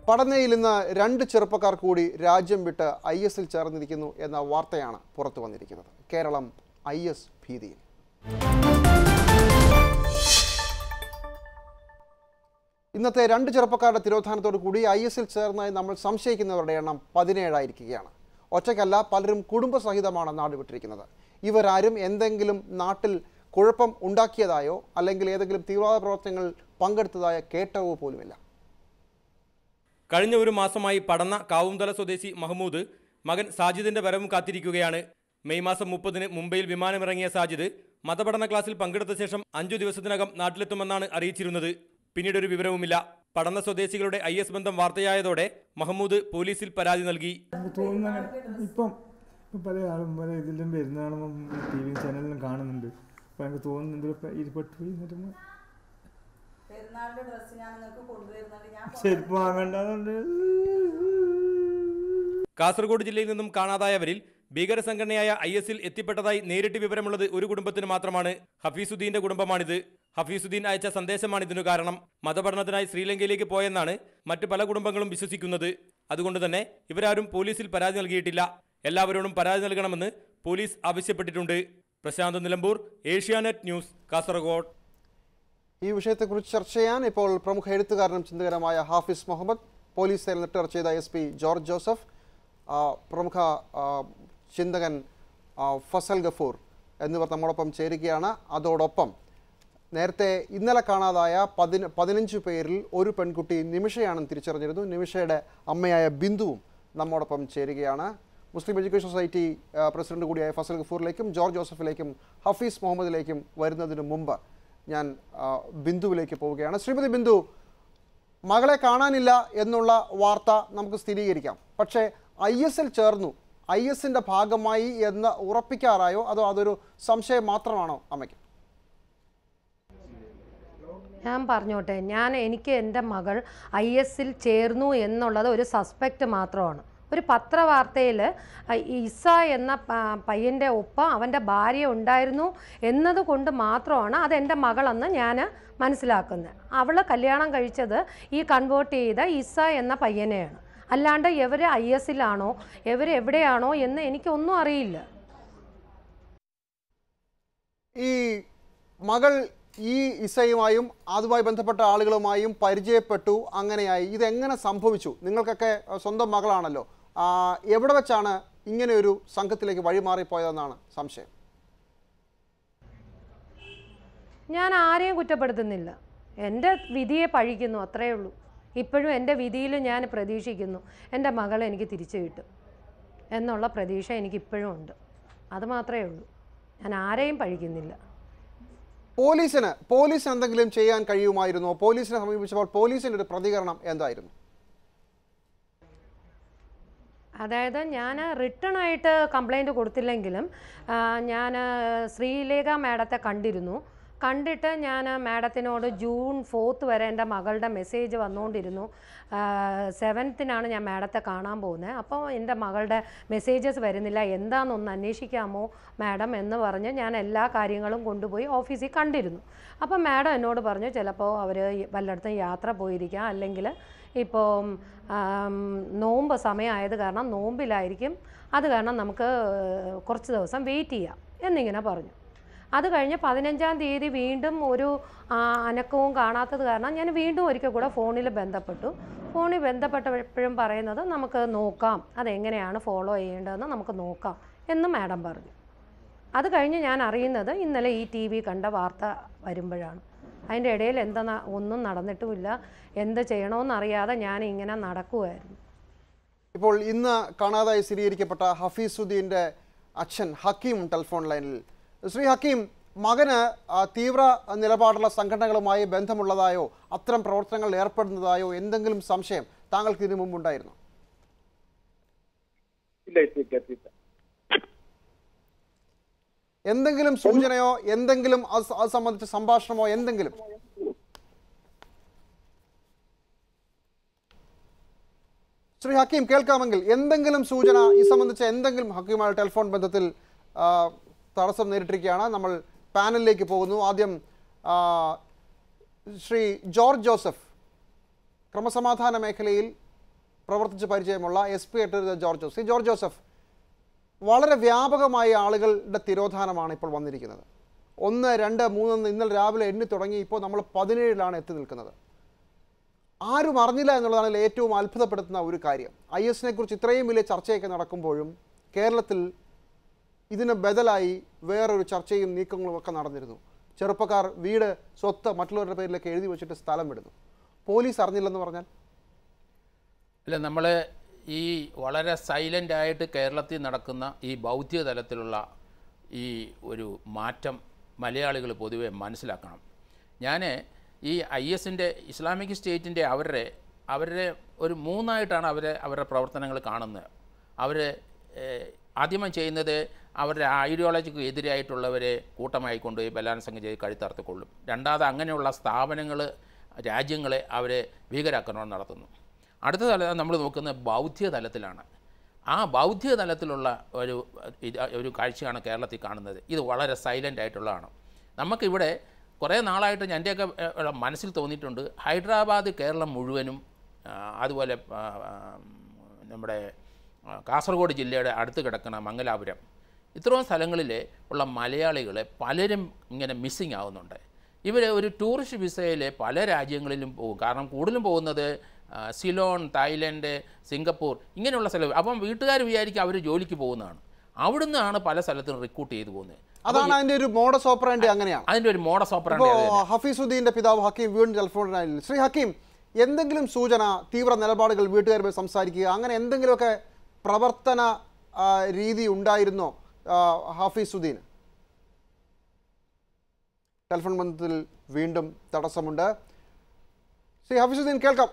പടനയിൽ ഇന്ന് രണ്ട് ചെറുപ്പക്കാർ കൂടി രാജ്യം വിട്ട് ഐ എസിൽ ചേർന്നിരിക്കുന്നു എന്ന വാർത്തയാണ് പുറത്തു വന്നിരിക്കുന്നത് കേരളം ഐ എസ് ഭീതിയിൽ ഇന്നത്തെ രണ്ട് ചെറുപ്പക്കാരുടെ തിരോധാനത്തോടു കൂടി ഐ എസിൽ ചേർന്നതായി നമ്മൾ സംശയിക്കുന്നവരുടെ എണ്ണം പതിനേഴായിരിക്കുകയാണ് ഒറ്റയ്ക്കല്ല പലരും കുടുംബസഹിതമാണ് നാട് വിട്ടിരിക്കുന്നത് ഇവരാരും എന്തെങ്കിലും നാട്ടിൽ കുഴപ്പം ഉണ്ടാക്കിയതായോ അല്ലെങ്കിൽ ഏതെങ്കിലും തീവ്രവാദ പ്രവർത്തനങ്ങളിൽ പങ്കെടുത്തതായ കേട്ടവോ പോലുമില്ല കഴിഞ്ഞ ഒരു മാസമായി പടന്ന കാവുംതല സ്വദേശി മഹമ്മൂദ് മകൻ സാജിദിന്റെ വരവും കാത്തിരിക്കുകയാണ് മെയ് മാസം മുപ്പതിന് മുംബൈയിൽ വിമാനമിറങ്ങിയ സാജിദ് മതപഠന ക്ലാസ്സിൽ പങ്കെടുത്ത ശേഷം അഞ്ചു ദിവസത്തിനകം നാട്ടിലെത്തുമെന്നാണ് അറിയിച്ചിരുന്നത് പിന്നീട് ഒരു വിവരവുമില്ല പടന്ന സ്വദേശികളുടെ ഐ എസ് ബന്ധം വാർത്തയായതോടെ മഹമ്മൂദ് പോലീസിൽ പരാതി നൽകി നമുക്ക് തോന്നുന്ന ഇപ്പം ഇപ്പം പല ആളും പല ഇതിലും വരുന്നതാണെന്നും ടി വി ചാനലിലും കാണുന്നുണ്ട് അപ്പം എനിക്ക് തോന്നുന്നുണ്ട് ഇപ്പം ഇരുപട്ട് പോയി എന്നിട്ട് പെരുന്നാളിന്റെ ഡ്രസ്സ് ഞാൻ നിങ്ങൾക്ക് കൊണ്ടുവരുന്നുണ്ട് ഞാൻ ചെരുപ്പ് വാങ്ങണ്ടെന്നുണ്ട് കാസർഗോഡ് ജില്ലയിൽ നിന്നും കാണാതായവരിൽ ഭീകര സംഘടനയായ ഐ എസിൽ എത്തിപ്പെട്ടതായി നേരിട്ട് വിവരമുള്ളത് ഒരു കുടുംബത്തിന് മാത്രമാണ് ഹഫീസുദ്ദീന്റെ കുടുംബമാണിത് ഹഫീസുദ്ദീൻ അയച്ച സന്ദേശമാണ് ഇതിനു കാരണം മതപഠനത്തിനായി ശ്രീലങ്കയിലേക്ക് പോയെന്നാണ് മറ്റു പല കുടുംബങ്ങളും വിശ്വസിക്കുന്നത് അതുകൊണ്ട് തന്നെ ഇവരാരും പോലീസിൽ പരാതി നൽകിയിട്ടില്ല എല്ലാവരോടും പരാതി നൽകണമെന്ന് പോലീസ് ആവശ്യപ്പെട്ടിട്ടുണ്ട് പ്രശാന്ത് നിലമ്പൂർ ഏഷ്യാനെറ്റ് ന്യൂസ് കാസർഗോഡ് ഈ വിഷയത്തെക്കുറിച്ച് ചർച്ച ചെയ്യാൻ ഇപ്പോൾ പ്രമുഖ എഴുത്തുകാരനും ചിന്തകരമായ ഹാഫിസ് മുഹമ്മദ് പോലീസ് സേന റിട്ടയർ ചെയ്ത എസ് പി ജോർജ് ജോസഫ് ആ, പ്രമുഖ ആ, ചിന്തകൻ ആ, ഫസൽ ഗഫൂർ എന്നിവർ നമ്മോടൊപ്പം ചേരുകയാണ് അതോടൊപ്പം നേരത്തെ ഇന്നലെ കാണാതായ പതിന പതിനഞ്ച് പേരിൽ ഒരു പെൺകുട്ടി നിമിഷയാണെന്ന് തിരിച്ചറിഞ്ഞിരുന്നു നിമിഷയുടെ അമ്മയായ ബിന്ദുവും നമ്മോടൊപ്പം ചേരുകയാണ് മുസ്ലിം എഡ്യൂക്കേഷൻ സൊസൈറ്റി ആ, പ്രസിഡന്റ് കൂടിയായ ഫസൽ ഗഫൂറിലേക്കും ജോർജ് ജോസഫിലേക്കും ഹഫീസ് മുഹമ്മദിലേക്കും വരുന്നതിന് മുമ്പ് ഞാൻ ആ, ബിന്ദുവിലേക്ക് പോവുകയാണ് ശ്രീമതി ബിന്ദു മകളെ കാണാനില്ല എന്നുള്ള വാർത്ത നമുക്ക് സ്ഥിരീകരിക്കാം പക്ഷേ ഐ എസിൽ ചേർന്നു ഐ എസിൻ്റെ ഭാഗമായി എന്ന് ഉറപ്പിക്കാറായോ അതോ അതൊരു സംശയം മാത്രമാണോ അമ്മയ്ക്ക് ഞാൻ പറഞ്ഞോട്ടെ ഞാൻ എനിക്ക് എൻ്റെ മകൾ ഐ എസിൽ ചേർന്നു എന്നുള്ളത് ഒരു സസ്പെക്റ്റ് മാത്രമാണ് ഒരു പത്രവാർത്തയിൽ ഇസ എന്ന പ- പയ്യൻ്റെ ഒപ്പം അവൻ്റെ ഭാര്യ ഉണ്ടായിരുന്നു എന്നതുകൊണ്ട് മാത്രമാണ് അതെൻ്റെ മകളെന്ന് ഞാൻ മനസ്സിലാക്കുന്നത് അവൾ കല്യാണം കഴിച്ചത് ഈ കൺവേർട്ട് ചെയ്ത ഇസ എന്ന പയ്യനെയാണ് അല്ലാണ്ട് ഇവർ ഐ എസിലാണോ ഇവർ എവിടെയാണോ എന്ന് എനിക്കൊന്നും അറിയില്ല ഈ മകൾ ഈ ഇസയുമായും അതുമായി ബന്ധപ്പെട്ട ആളുകളുമായും പരിചയപ്പെട്ടു അങ്ങനെയായി ഇതെങ്ങനെ സംഭവിച്ചു നിങ്ങൾക്കൊക്കെ അഹ്, സ്വന്തം മകളാണല്ലോ ആ, എവിടെ വെച്ചാണ് ഇങ്ങനെ ഒരു സംഘത്തിലേക്ക് വഴിമാറിപ്പോയതെന്നാണ് സംശയം ഞാൻ ആരെയും കുറ്റപ്പെടുത്തുന്നില്ല എൻ്റെ വിധിയെ പഴിക്കുന്നു അത്രയേ ഉള്ളൂ ഇപ്പോഴും എൻ്റെ വിധിയിൽ ഞാൻ പ്രതീക്ഷിക്കുന്നു എൻ്റെ മകളെ എനിക്ക് തിരിച്ചു കിട്ടും എന്നുള്ള പ്രതീക്ഷ എനിക്ക് ഇപ്പോഴും ഉണ്ട് അത് മാത്രമേ ഉള്ളൂ ഞാൻ ആരെയും പഴിക്കുന്നില്ല പോലീസിന് പോലീസിന് എന്തെങ്കിലും ചെയ്യാൻ കഴിയുമായിരുന്നോ പോലീസിനെ സമീപിച്ചപ്പോൾ പോലീസിൻ്റെ ഒരു പ്രതികരണം എന്തായിരുന്നു അതായത് ഞാൻ റിട്ടേൺ ആയിട്ട് കംപ്ലൈൻറ്റ് കൊടുത്തില്ലെങ്കിലും ഞാൻ ശ്രീലേഖ മാഡത്തെ കണ്ടിരുന്നു കണ്ടിട്ട് ഞാൻ മാഡത്തിനോട് ജൂൺ ഫോർത്ത് വരെ എൻ്റെ മകളുടെ മെസ്സേജ് വന്നുകൊണ്ടിരുന്നു സെവൻത്തിനാണ് ഞാൻ മാഡത്തെ കാണാൻ പോകുന്നത് അപ്പോൾ എൻ്റെ മകളുടെ മെസ്സേജസ് വരുന്നില്ല എന്താണെന്നൊന്ന് അന്വേഷിക്കാമോ മാഡം എന്ന് പറഞ്ഞ് ഞാൻ എല്ലാ കാര്യങ്ങളും കൊണ്ടുപോയി ഓഫീസിൽ കണ്ടിരുന്നു അപ്പോൾ മാഡം എന്നോട് പറഞ്ഞു ചിലപ്പോൾ അവർ വല്ലയിടത്തും യാത്ര പോയിരിക്കാം അല്ലെങ്കിൽ ഇപ്പോൾ ആം, നോമ്പ് സമയമായത് കാരണം നോമ്പിലായിരിക്കും അത് കാരണം നമുക്ക് കുറച്ച് ദിവസം വെയിറ്റ് ചെയ്യാം എന്നിങ്ങനെ പറഞ്ഞു അത് കഴിഞ്ഞ് പതിനഞ്ചാം തീയതി വീണ്ടും ഒരു ആ, അനക്കവും കാണാത്തത് കാരണം ഞാൻ വീണ്ടും ഒരിക്കൽ കൂടെ ഫോണിൽ ബന്ധപ്പെട്ടു ഫോണിൽ ബന്ധപ്പെട്ടപ്പോഴും പറയുന്നത് നമുക്ക് നോക്കാം അതെങ്ങനെയാണ് ഫോളോ ചെയ്യേണ്ടതെന്ന് നമുക്ക് നോക്കാം എന്ന് മാഡം പറഞ്ഞു അത് കഴിഞ്ഞ് ഞാൻ അറിയുന്നത് ഇന്നലെ ഈ ടി വി കണ്ട വാർത്ത വരുമ്പോഴാണ് അതിൻ്റെ ഇടയിൽ എന്താ ന- ഒന്നും നടന്നിട്ടുമില്ല എന്ത് ചെയ്യണമെന്നറിയാതെ ഞാൻ ഇങ്ങനെ നടക്കുമായിരുന്നു ഇപ്പോൾ ഇന്ന് കാണാതായി സ്ഥിരീകരിക്കപ്പെട്ട ഹഫീസുദ്ദീൻ്റെ അച്ഛൻ ഹക്കീം ടെലിഫോൺ ലൈനിൽ ശ്രീ ഹക്കീം മകന് ആ, തീവ്ര നിലപാടുള്ള സംഘടനകളുമായി ബന്ധമുള്ളതായോ അത്തരം പ്രവർത്തനങ്ങളിൽ ഏർപ്പെടുന്നതായോ എന്തെങ്കിലും സംശയം താങ്കൾക്ക് ഇതിനു മുമ്പുണ്ടായിരുന്നു ഇല്ല ഇല്ല ഇല്ല ഇല്ല എന്തെങ്കിലും സൂചനയോ എന്തെങ്കിലും അത് സ- അത് സംബന്ധിച്ച സംഭാഷണമോ എന്തെങ്കിലും ശ്രീ ഹക്കീം കേൾക്കാമെങ്കിൽ എന്തെങ്കിലും സൂചന ഈ സംബന്ധിച്ച എന്തെങ്കിലും ഹക്കീമായ ടെലിഫോൺ ബന്ധത്തിൽ ആ, തടസ്സം നേരിട്ടിരിക്കുകയാണ് നമ്മൾ പാനലിലേക്ക് പോകുന്നു ആദ്യം ആ, ശ്രീ ജോർജ് ജോസഫ് ക്രമസമാധാന മേഖലയിൽ പ്രവർത്തിച്ച് പരിചയമുള്ള എസ് പി ആയിട്ട് ജോർജ് ജോസഫ് ശ്രീ ജോർജ് ജോസഫ് വളരെ വ്യാപകമായ ആളുകളുടെ തിരോധാനമാണ് ഇപ്പോൾ വന്നിരിക്കുന്നത് ഒന്ന് രണ്ട് മൂന്ന് ഇന്നലെ രാവിലെ എണ്ണി തുടങ്ങി ഇപ്പോൾ നമ്മൾ പതിനേഴിലാണ് എത്തി നിൽക്കുന്നത് ആരും അറിഞ്ഞില്ല എന്നുള്ളതാണ് ഇതിൽ ഏറ്റവും അത്ഭുതപ്പെടുത്തുന്ന ഒരു കാര്യം ഐ എസിനെ കുറിച്ച് ഇത്രയും വലിയ ചർച്ചയൊക്കെ നടക്കുമ്പോഴും കേരളത്തിൽ ഇതിന് ബദലായി വേറൊരു ചർച്ചയും നീക്കങ്ങളും ഒക്കെ നടന്നിരുന്നു ചെറുപ്പക്കാർ വീട് സ്വത്ത് മറ്റുള്ളവരുടെ പേരിലൊക്കെ എഴുതി വെച്ചിട്ട് സ്ഥലം വിടുന്നു പോലീസ് അറിഞ്ഞില്ലെന്ന് പറഞ്ഞാൽ അല്ല നമ്മൾ ഈ വളരെ സൈലൻ്റ് ആയിട്ട് കേരളത്തിൽ നടക്കുന്ന ഈ ബൗദ്ധിക തലത്തിലുള്ള ഈ ഒരു മാറ്റം മലയാളികൾ പൊതുവെ മനസ്സിലാക്കണം ഞാൻ ഈ ഐ എസിൻ്റെ ഇസ്ലാമിക് സ്റ്റേറ്റിൻ്റെ അവരുടെ അവരുടെ ഒരു മൂന്നായിട്ടാണ് അവരെ അവരുടെ പ്രവർത്തനങ്ങൾ കാണുന്നത് അവർ ആദ്യമായി ചെയ്യുന്നത് അവരുടെ ഐഡിയോളജിക്ക് എതിരായിട്ടുള്ളവരെ കൂട്ടമായി കൊണ്ടുപോയി ബലാത്സംഗം ചെയ്ത് കഴുത്തറുത്തുകൊള്ളും രണ്ടാമത് അങ്ങനെയുള്ള സ്ഥാപനങ്ങൾ രാജ്യങ്ങളെ അവരെ ഭീകരാക്രമണം നടത്തുന്നു അടുത്ത തലം നമ്മൾ നോക്കുന്നത് ബൗദ്ധിക തലത്തിലാണ് ആ ബൗദ്ധിക തലത്തിലുള്ള ഒരു ഇത് ഒരു കാഴ്ചയാണ് കേരളത്തിൽ കാണുന്നത് ഇത് വളരെ സൈലൻ്റ് ആയിട്ടുള്ളതാണ് നമുക്കിവിടെ കുറേ നാളായിട്ട് എൻ്റെയൊക്കെ ഏഹ്, മനസ്സിൽ തോന്നിയിട്ടുണ്ട് ഹൈദരാബാദ് കേരളം മുഴുവനും ആ, അതുപോലെ ആ, ആ, നമ്മുടെ ആ, കാസർഗോഡ് ജില്ലയുടെ അടുത്ത് കിടക്കുന്ന മംഗലാപുരം ഇത്രയും സ്ഥലങ്ങളിൽ ഉള്ള മലയാളികളെ പലരും ഇങ്ങനെ മിസ്സിങ് ആവുന്നുണ്ട് ഇവർ ഒരു ടൂറിസ്റ്റ് വിസയിൽ പല രാജ്യങ്ങളിലും പോകും കാരണം കൂടുതലും പോകുന്നത് ആ, സിലോൺ തായ്ലൻഡ് സിംഗപ്പൂർ ഇങ്ങനെയുള്ള സ്ഥലം അപ്പം വീട്ടുകാർ വിചാരിക്കും അവർ ജോലിക്ക് പോകുന്നതാണ് അവിടുന്നാണ് പല സ്ഥലത്തും റിക്രൂട്ട് ചെയ്തു പോകുന്നത് അതാണ് അതിന്റെ ഒരു മോഡസ് ഓപ്പറാൻഡി അങ്ങനെയാണ് അതിൻ്റെ ഒരു മോഡസ് ഇപ്പോ ഓപ്പറാണ് ഹഫീസുദ്ദീന്റെ പിതാവ് ഹക്കീം വീണ്ടും ടെലിഫോണിനായി ശ്രീ ഹക്കീം എന്തെങ്കിലും സൂചന തീവ്ര നിലപാടുകൾ വീട്ടുകാരുമായി സംസാരിക്കുക അങ്ങനെ എന്തെങ്കിലുമൊക്കെ പ്രവർത്തന ആ, രീതി ഉണ്ടായിരുന്നോ ആ, ഹഫീസുദ്ദീന് ടെലിഫോൺ ബന്ധത്തിൽ വീണ്ടും തടസ്സമുണ്ട് ശ്രീ ഹഫീസുദ്ദീൻ കേൾക്കാം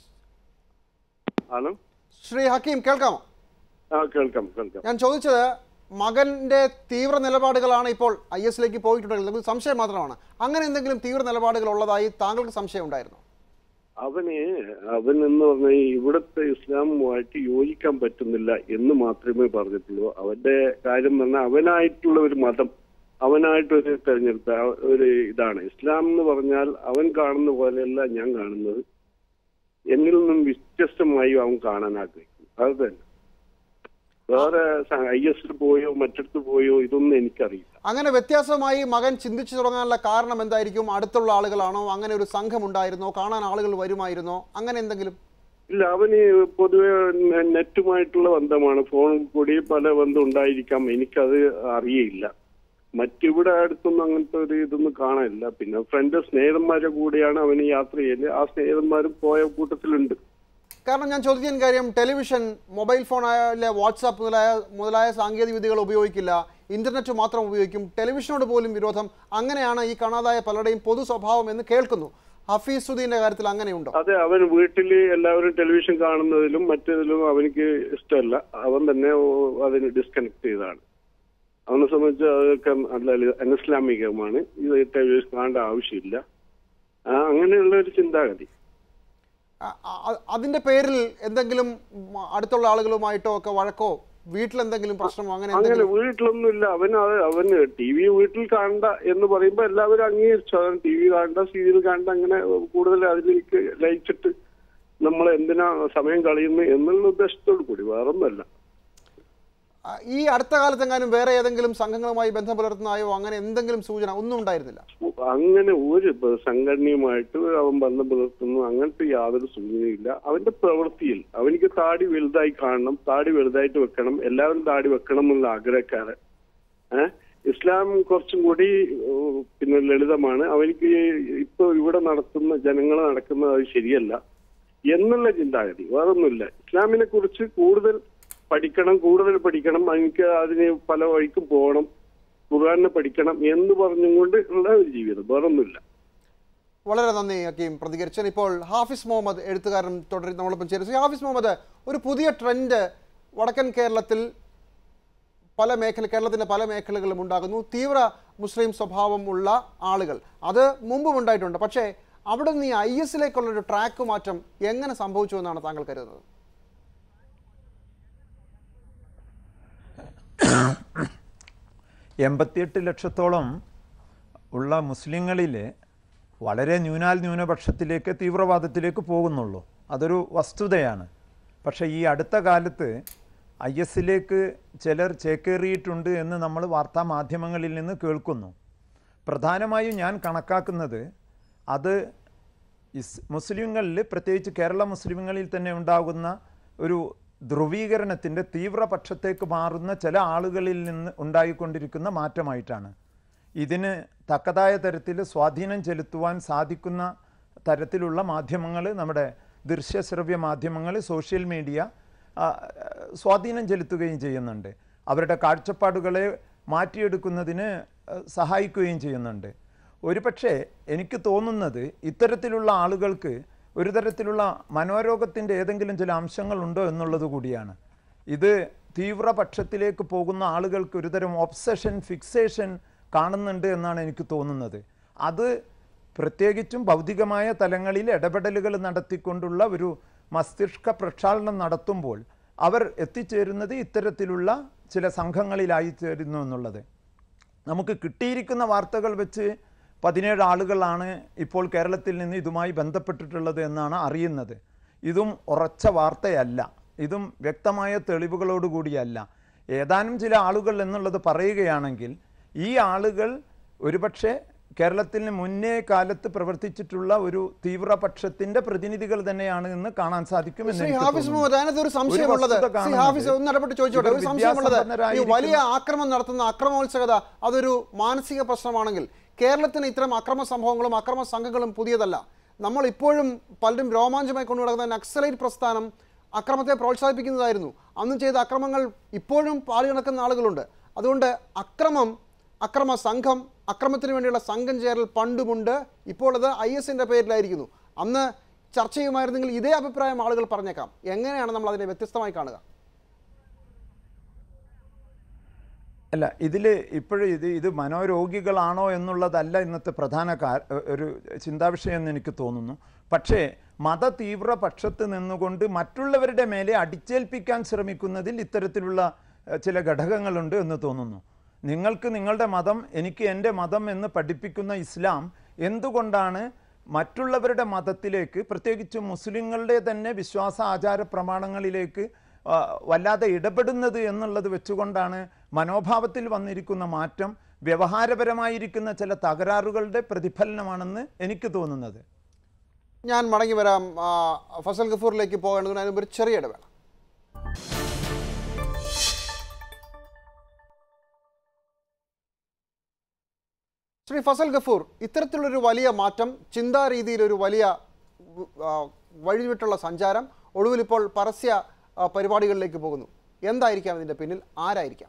ഹലോ ശ്രീ ഹക്കീം കേൾക്കാമോ ആ കേൾക്കാം കേൾക്കാം ഞാൻ ചോദിച്ചത് മകന്റെ തീവ്ര നിലപാടുകളാണ് ഇപ്പോൾ ഐ എസിലേക്ക് പോയിട്ടുണ്ടെങ്കിൽ നമുക്ക് സംശയം മാത്രമാണ് അങ്ങനെ എന്തെങ്കിലും തീവ്ര നിലപാടുകൾ ഉള്ളതായി താങ്കൾക്ക് സംശയം ഉണ്ടായിരുന്നു അവന് അവൻ എന്ന് പറഞ്ഞാൽ ഇവിടുത്തെ ഇസ്ലാമുമായിട്ട് യോജിക്കാൻ പറ്റുന്നില്ല എന്ന് മാത്രമേ പറഞ്ഞിട്ടുള്ളൂ അവന്റെ കാര്യം പറഞ്ഞാൽ അവനായിട്ടുള്ള ഒരു മതം അവനായിട്ടൊരു തെരഞ്ഞെടുത്ത ആ- ഒരു ഇതാണ് ഇസ്ലാം എന്ന് പറഞ്ഞാൽ അവൻ കാണുന്ന പോലെയല്ല ഞാൻ കാണുന്നത് എന്നിൽ നിന്നും വ്യത്യസ്തമായി അവൻ കാണാൻ ആഗ്രഹിക്കുന്നു അത് തന്നെ വേറെ ഐ എസിൽ പോയോ മറ്റിടത്ത് പോയോ ഇതൊന്നും എനിക്കറിയില്ല അങ്ങനെ വ്യത്യാസമായി മകൻ ചിന്തിച്ചു തുടങ്ങാനുള്ള കാരണം എന്തായിരിക്കും അടുത്തുള്ള ആളുകളാണോ അങ്ങനെ ഒരു സംഘം ഉണ്ടായിരുന്നോ കാണാൻ ആളുകൾ വരുമായിരുന്നോ അങ്ങനെ എന്തെങ്കിലും ഇല്ല അവന് പൊതുവെ നെ- നെറ്റുമായിട്ടുള്ള ബന്ധമാണ് ഫോൺ കൂടി പല ബന്ധം ഉണ്ടായിരിക്കാം എനിക്കത് അറിയില്ല മറ്റിവിടെ അടുത്തൊന്നും അങ്ങനത്തെ ഒരു ഇതൊന്നും കാണാനില്ല പിന്നെ ഫ്രണ്ട് സ്നേഹിതന്മാരുടെ കൂടെയാണ് അവന് യാത്ര ചെയ്യല് ആ സ്നേഹിതന്മാരും പോയ കൂട്ടത്തിലുണ്ട് കാരണം ഞാൻ ചോദിക്കാൻ കാര്യം ടെലിവിഷൻ മൊബൈൽ ഫോൺ ആയാലെ വാട്സാപ്പ് മുതലായ മുതലായ സാങ്കേതിക വിദ്യകൾ ഉപയോഗിക്കില്ല ഇന്റർനെറ്റ് മാത്രം ഉപയോഗിക്കും ടെലിവിഷനോട് പോലും വിരോധം അങ്ങനെയാണ് ഈ കാണാതായ പലരുടെയും പൊതു സ്വഭാവം എന്ന് കേൾക്കുന്നു ഹഫീസുദ്ദീന്റെ കാര്യത്തിൽ അങ്ങനെയുണ്ടോ അതെ അവൻ വീട്ടില് എല്ലാവരും ടെലിവിഷൻ കാണുന്നതിലും മറ്റേതിലും അവനിക്ക് ഇഷ്ടമല്ല അവൻ തന്നെ ഓ- അതിന് ഡിസ്കണക്ട് ചെയ്തതാണ് അവനെ സംബന്ധിച്ച് അതൊക്കെ നല്ല അനിസ്ലാമികമാണ് ഇത് ടെലിവിഷൻ കാണേണ്ട ആവശ്യമില്ല ആ, അങ്ങനെയുള്ള ഒരു ചിന്താഗതി അ- അ- അതിന്റെ പേരിൽ എന്തെങ്കിലും ഉം, അടുത്തുള്ള ആളുകളുമായിട്ടോ ഒക്കെ വഴക്കോ വീട്ടിലെന്തെങ്കിലും പ്രശ്നമോ അങ്ങനെ അങ്ങനെ എന്തെങ്കിലും വീട്ടിലൊന്നുമില്ല അവൻ അത് അവന് ടി വി വീട്ടിൽ കാണണ്ട എന്ന് പറയുമ്പോ എല്ലാവരും അംഗീകരിച്ചു അവൻ ടി വി കാണണ്ട സീരിയൽ കാണണ്ട അങ്ങനെ കൂടുതൽ അതിലേക്ക് ലയിച്ചിട്ട് നമ്മൾ എന്തിനാ സമയം കളയുന്നു എന്നുള്ള ഉദ്ദേശത്തോടു കൂടി വേറൊന്നുമല്ല ആ, ഈ അടുത്ത കാലത്തെങ്ങാനും വേറെ ഏതെങ്കിലും സംഘങ്ങളുമായി ബന്ധം പുലർത്തുന്നതായോ അങ്ങനെ എന്തെങ്കിലും സൂചന ഒന്നും ഉണ്ടായിരുന്നില്ല അങ്ങനെ ഒരു ബ- സംഘടനയുമായിട്ട് അവൻ ബന്ധം പുലർത്തുന്നു അങ്ങനത്തെ യാതൊരു സൂചനയില്ല അവന്റെ പ്രവൃത്തിയിൽ അവനിക്ക് താടി വലുതായി കാണണം താടി വലുതായിട്ട് വെക്കണം എല്ലാവരും താടി വെക്കണം എന്നുള്ള ആഗ്രഹക്കാരൻ ഏഹ് ഇസ്ലാം കുറച്ചും കൂടി ഏഹ്, പിന്നെ ലളിതമാണ് അവനിക്ക് ഇപ്പൊ ഇവിടെ നടത്തുന്ന ജനങ്ങൾ നടക്കുന്നത് അത് ശരിയല്ല എന്നുള്ള ചിന്താഗതി വേറൊന്നുമില്ല ഇസ്ലാമിനെ കുറിച്ച് കൂടുതൽ പഠിക്കണം കൂടുതൽ പഠിക്കണം എനിക്ക് അതിന് പല വഴിക്കും പോകണം ഖുർആാനെ പഠിക്കണം എന്ന് പറഞ്ഞുകൊണ്ട് ഉള്ള ഒരു ജീവിതം വേറൊന്നുമില്ല വളരെ നന്ദി ഹക്കീം പ്രതികരിച്ചൻ ഇപ്പോൾ ഹാഫിസ് മുഹമ്മദ് എഴുത്തുകാരൻ തുടരി നമ്മളൊപ്പം ചേരും ശ്രീ ഹാഫിസ് മുഹമ്മദ് ഒരു പുതിയ ട്രെൻഡ് വടക്കൻ കേരളത്തിൽ പല മേഖല കേരളത്തിൻ്റെ പല മേഖലകളിലും ഉണ്ടാകുന്നു തീവ്ര മുസ്ലിം സ്വഭാവം ഉള്ള ആളുകൾ അത് മുമ്പും ഉണ്ടായിട്ടുണ്ട് പക്ഷേ അവിടെ നിന്ന് ഈ ഐ എസിലേക്കുള്ളൊരു ട്രാക്ക് മാറ്റം എങ്ങനെ സംഭവിച്ചു എന്നാണ് താങ്കൾ കരുതുന്നത് എൺപത്തിയെട്ട് ലക്ഷത്തോളം ഉള്ള മുസ്ലിങ്ങളിൽ വളരെ ന്യൂനാൽ ന്യൂനപക്ഷത്തിലേക്ക് തീവ്രവാദത്തിലേക്ക് പോകുന്നുള്ളൂ അതൊരു വസ്തുതയാണ് പക്ഷേ ഈ അടുത്ത കാലത്ത് ഐ എസിലേക്ക് ചിലർ ചേക്കേറിയിട്ടുണ്ട് എന്ന് നമ്മൾ വാർത്താ മാധ്യമങ്ങളിൽ നിന്ന് കേൾക്കുന്നു പ്രധാനമായും ഞാൻ കണക്കാക്കുന്നത് അത് ഇസ് മുസ്ലിങ്ങളിൽ പ്രത്യേകിച്ച് കേരള മുസ്ലിങ്ങളിൽ തന്നെ ഉണ്ടാകുന്ന ഒരു ധ്രുവീകരണത്തിൻ്റെ തീവ്രപക്ഷത്തേക്ക് മാറുന്ന ചില ആളുകളിൽ നിന്ന് ഉണ്ടായിക്കൊണ്ടിരിക്കുന്ന മാറ്റമായിട്ടാണ് ഇതിന് തക്കതായ തരത്തിൽ സ്വാധീനം ചെലുത്തുവാൻ സാധിക്കുന്ന തരത്തിലുള്ള മാധ്യമങ്ങൾ നമ്മുടെ ദൃശ്യശ്രവ്യ മാധ്യമങ്ങൾ സോഷ്യൽ മീഡിയ ആ, സ്വാധീനം ചെലുത്തുകയും ചെയ്യുന്നുണ്ട് അവരുടെ കാഴ്ചപ്പാടുകളെ മാറ്റിയെടുക്കുന്നതിന് ആ, സഹായിക്കുകയും ചെയ്യുന്നുണ്ട് ഒരുപക്ഷെ എനിക്ക് തോന്നുന്നത് ഇത്തരത്തിലുള്ള ആളുകൾക്ക് ഒരു തരത്തിലുള്ള മനോരോഗത്തിൻ്റെ ഏതെങ്കിലും ചില അംശങ്ങളുണ്ടോ എന്നുള്ളത് കൂടിയാണ് ഇത് തീവ്രപക്ഷത്തിലേക്ക് പോകുന്ന ആളുകൾക്ക് ഒരുതരം ഒബ്സഷൻ ഫിക്സേഷൻ കാണുന്നുണ്ട് എന്നാണ് എനിക്ക് തോന്നുന്നത് അത് പ്രത്യേകിച്ചും ഭൗതികമായ തലങ്ങളിൽ ഇടപെടലുകൾ നടത്തിക്കൊണ്ടുള്ള ഒരു മസ്തിഷ്ക പ്രക്ഷാളനം നടത്തുമ്പോൾ അവർ എത്തിച്ചേരുന്നത് ഇത്തരത്തിലുള്ള ചില സംഘങ്ങളിലായി ചേരുന്നു എന്നുള്ളത് നമുക്ക് കിട്ടിയിരിക്കുന്ന വാർത്തകൾ വെച്ച് പതിനേഴ് ആളുകളാണ് ഇപ്പോൾ കേരളത്തിൽ നിന്ന് ഇതുമായി ബന്ധപ്പെട്ടിട്ടുള്ളത് എന്നാണ് അറിയുന്നത് ഇതും ഉറച്ച വാർത്തയല്ല ഇതും വ്യക്തമായ തെളിവുകളോടുകൂടിയല്ല ഏതാനും ചില ആളുകൾ എന്നുള്ളത് പറയുകയാണെങ്കിൽ ഈ ആളുകൾ ഒരുപക്ഷെ കേരളത്തിന് മുന്നേ കാലത്ത് പ്രവർത്തിച്ചിട്ടുള്ള ഒരു തീവ്രപക്ഷത്തിന്റെ പ്രതിനിധികൾ തന്നെയാണ് എന്ന് കാണാൻ സാധിക്കും എന്ന് ശ്രീ എനിക്ക് ഹാഫിസ് തോന്നുന്നു. മുഹമ്മദ് അതിനകത്ത് ഒരു സംശയമുള്ളത് വസ്തുത ശ്രീ കാണുന്നത് ഹാഫിസ് ഒന്ന് ഇടപെട്ട് ചോദിച്ചോട്ടെ ഇവർ ഒരു സംശയമുള്ളത് ഈ വിദ്യാസമ്പന്നരായിരിക്കുന്ന- വലിയ ആക്രമണം നടത്തുന്ന അക്രമോത്സുകത അതൊരു മാനസിക പ്രശ്നമാണെങ്കിൽ കേരളത്തിന് ഇത്തരം അക്രമ സംഭവങ്ങളും അക്രമ സംഘങ്ങളും പുതിയതല്ല നമ്മൾ ഇപ്പോഴും പലരും രോമാഞ്ചമായി കൊണ്ടുനടക്കുന്ന നക്സലൈറ്റ് പ്രസ്ഥാനം അക്രമത്തെ പ്രോത്സാഹിപ്പിക്കുന്നതായിരുന്നു അന്ന് ചെയ്ത അക്രമങ്ങൾ ഇപ്പോഴും പാടി നടക്കുന്ന ആളുകളുണ്ട് അതുകൊണ്ട് അക്രമം അക്രമ സംഘം അക്രമത്തിന് വേണ്ടിയുള്ള സംഘം ചേരൽ പണ്ടുമുണ്ട് ഇപ്പോൾ അത് ഐ എസിൻ്റെ പേരിലായിരിക്കുന്നു അന്ന് ചർച്ച ചെയ്യുമായിരുന്നെങ്കിൽ ഇതേ അഭിപ്രായം ആളുകൾ പറഞ്ഞേക്കാം എങ്ങനെയാണ് നമ്മൾ അതിനെ വ്യത്യസ്തമായി കാണുക അല്ല ഇതിൽ ഇപ്പോഴും ഇത് ഇത് മനോരോഗികളാണോ എന്നുള്ളതല്ല ഇന്നത്തെ പ്രധാന കാ- ഒരു ചിന്താവിഷയം എന്ന് എനിക്ക് തോന്നുന്നു പക്ഷേ മത തീവ്രപക്ഷത്ത് നിന്നുകൊണ്ട് മറ്റുള്ളവരുടെ മേലെ അടിച്ചേൽപ്പിക്കാൻ ശ്രമിക്കുന്നതിൽ ഇത്തരത്തിലുള്ള എഹ്, ചില ഘടകങ്ങളുണ്ട് എന്ന് തോന്നുന്നു നിങ്ങൾക്ക് നിങ്ങളുടെ മതം എനിക്ക് എൻ്റെ മതം എന്ന് പഠിപ്പിക്കുന്ന ഇസ്ലാം എന്തുകൊണ്ടാണ് മറ്റുള്ളവരുടെ മതത്തിലേക്ക് പ്രത്യേകിച്ച് മുസ്ലിങ്ങളുടെ തന്നെ വിശ്വാസ ആചാര പ്രമാണങ്ങളിലേക്ക് ആ, വല്ലാതെ ഇടപെടുന്നത് എന്നുള്ളത് വെച്ചുകൊണ്ടാണ് മനോഭാവത്തിൽ വന്നിരിക്കുന്ന മാറ്റം വ്യവഹാരപരമായിരിക്കുന്ന ചില തകരാറുകളുടെ പ്രതിഫലനമാണെന്ന് എനിക്ക് തോന്നുന്നത് ഞാൻ മടങ്ങി വരാം ആ, ഫസൽ ഗഫൂറിലേക്ക് പോകേണ്ടതിന് അതിന് മുമ്പ് ഒരു ചെറിയ ഇടവേള ശ്രീ ഫസൽ ഗഫൂർ ഇത്തരത്തിലുള്ളൊരു വലിയ മാറ്റം ചിന്താ രീതിയിലൊരു വലിയ ഉ, ആ, വഴിവിട്ടുള്ള സഞ്ചാരം ഒടുവിൽ ഇപ്പോൾ പരസ്യ ആ, പരിപാടികളിലേക്ക് പോകുന്നു എന്തായിരിക്കാം ഇതിൻ്റെ പിന്നിൽ ആരായിരിക്കാം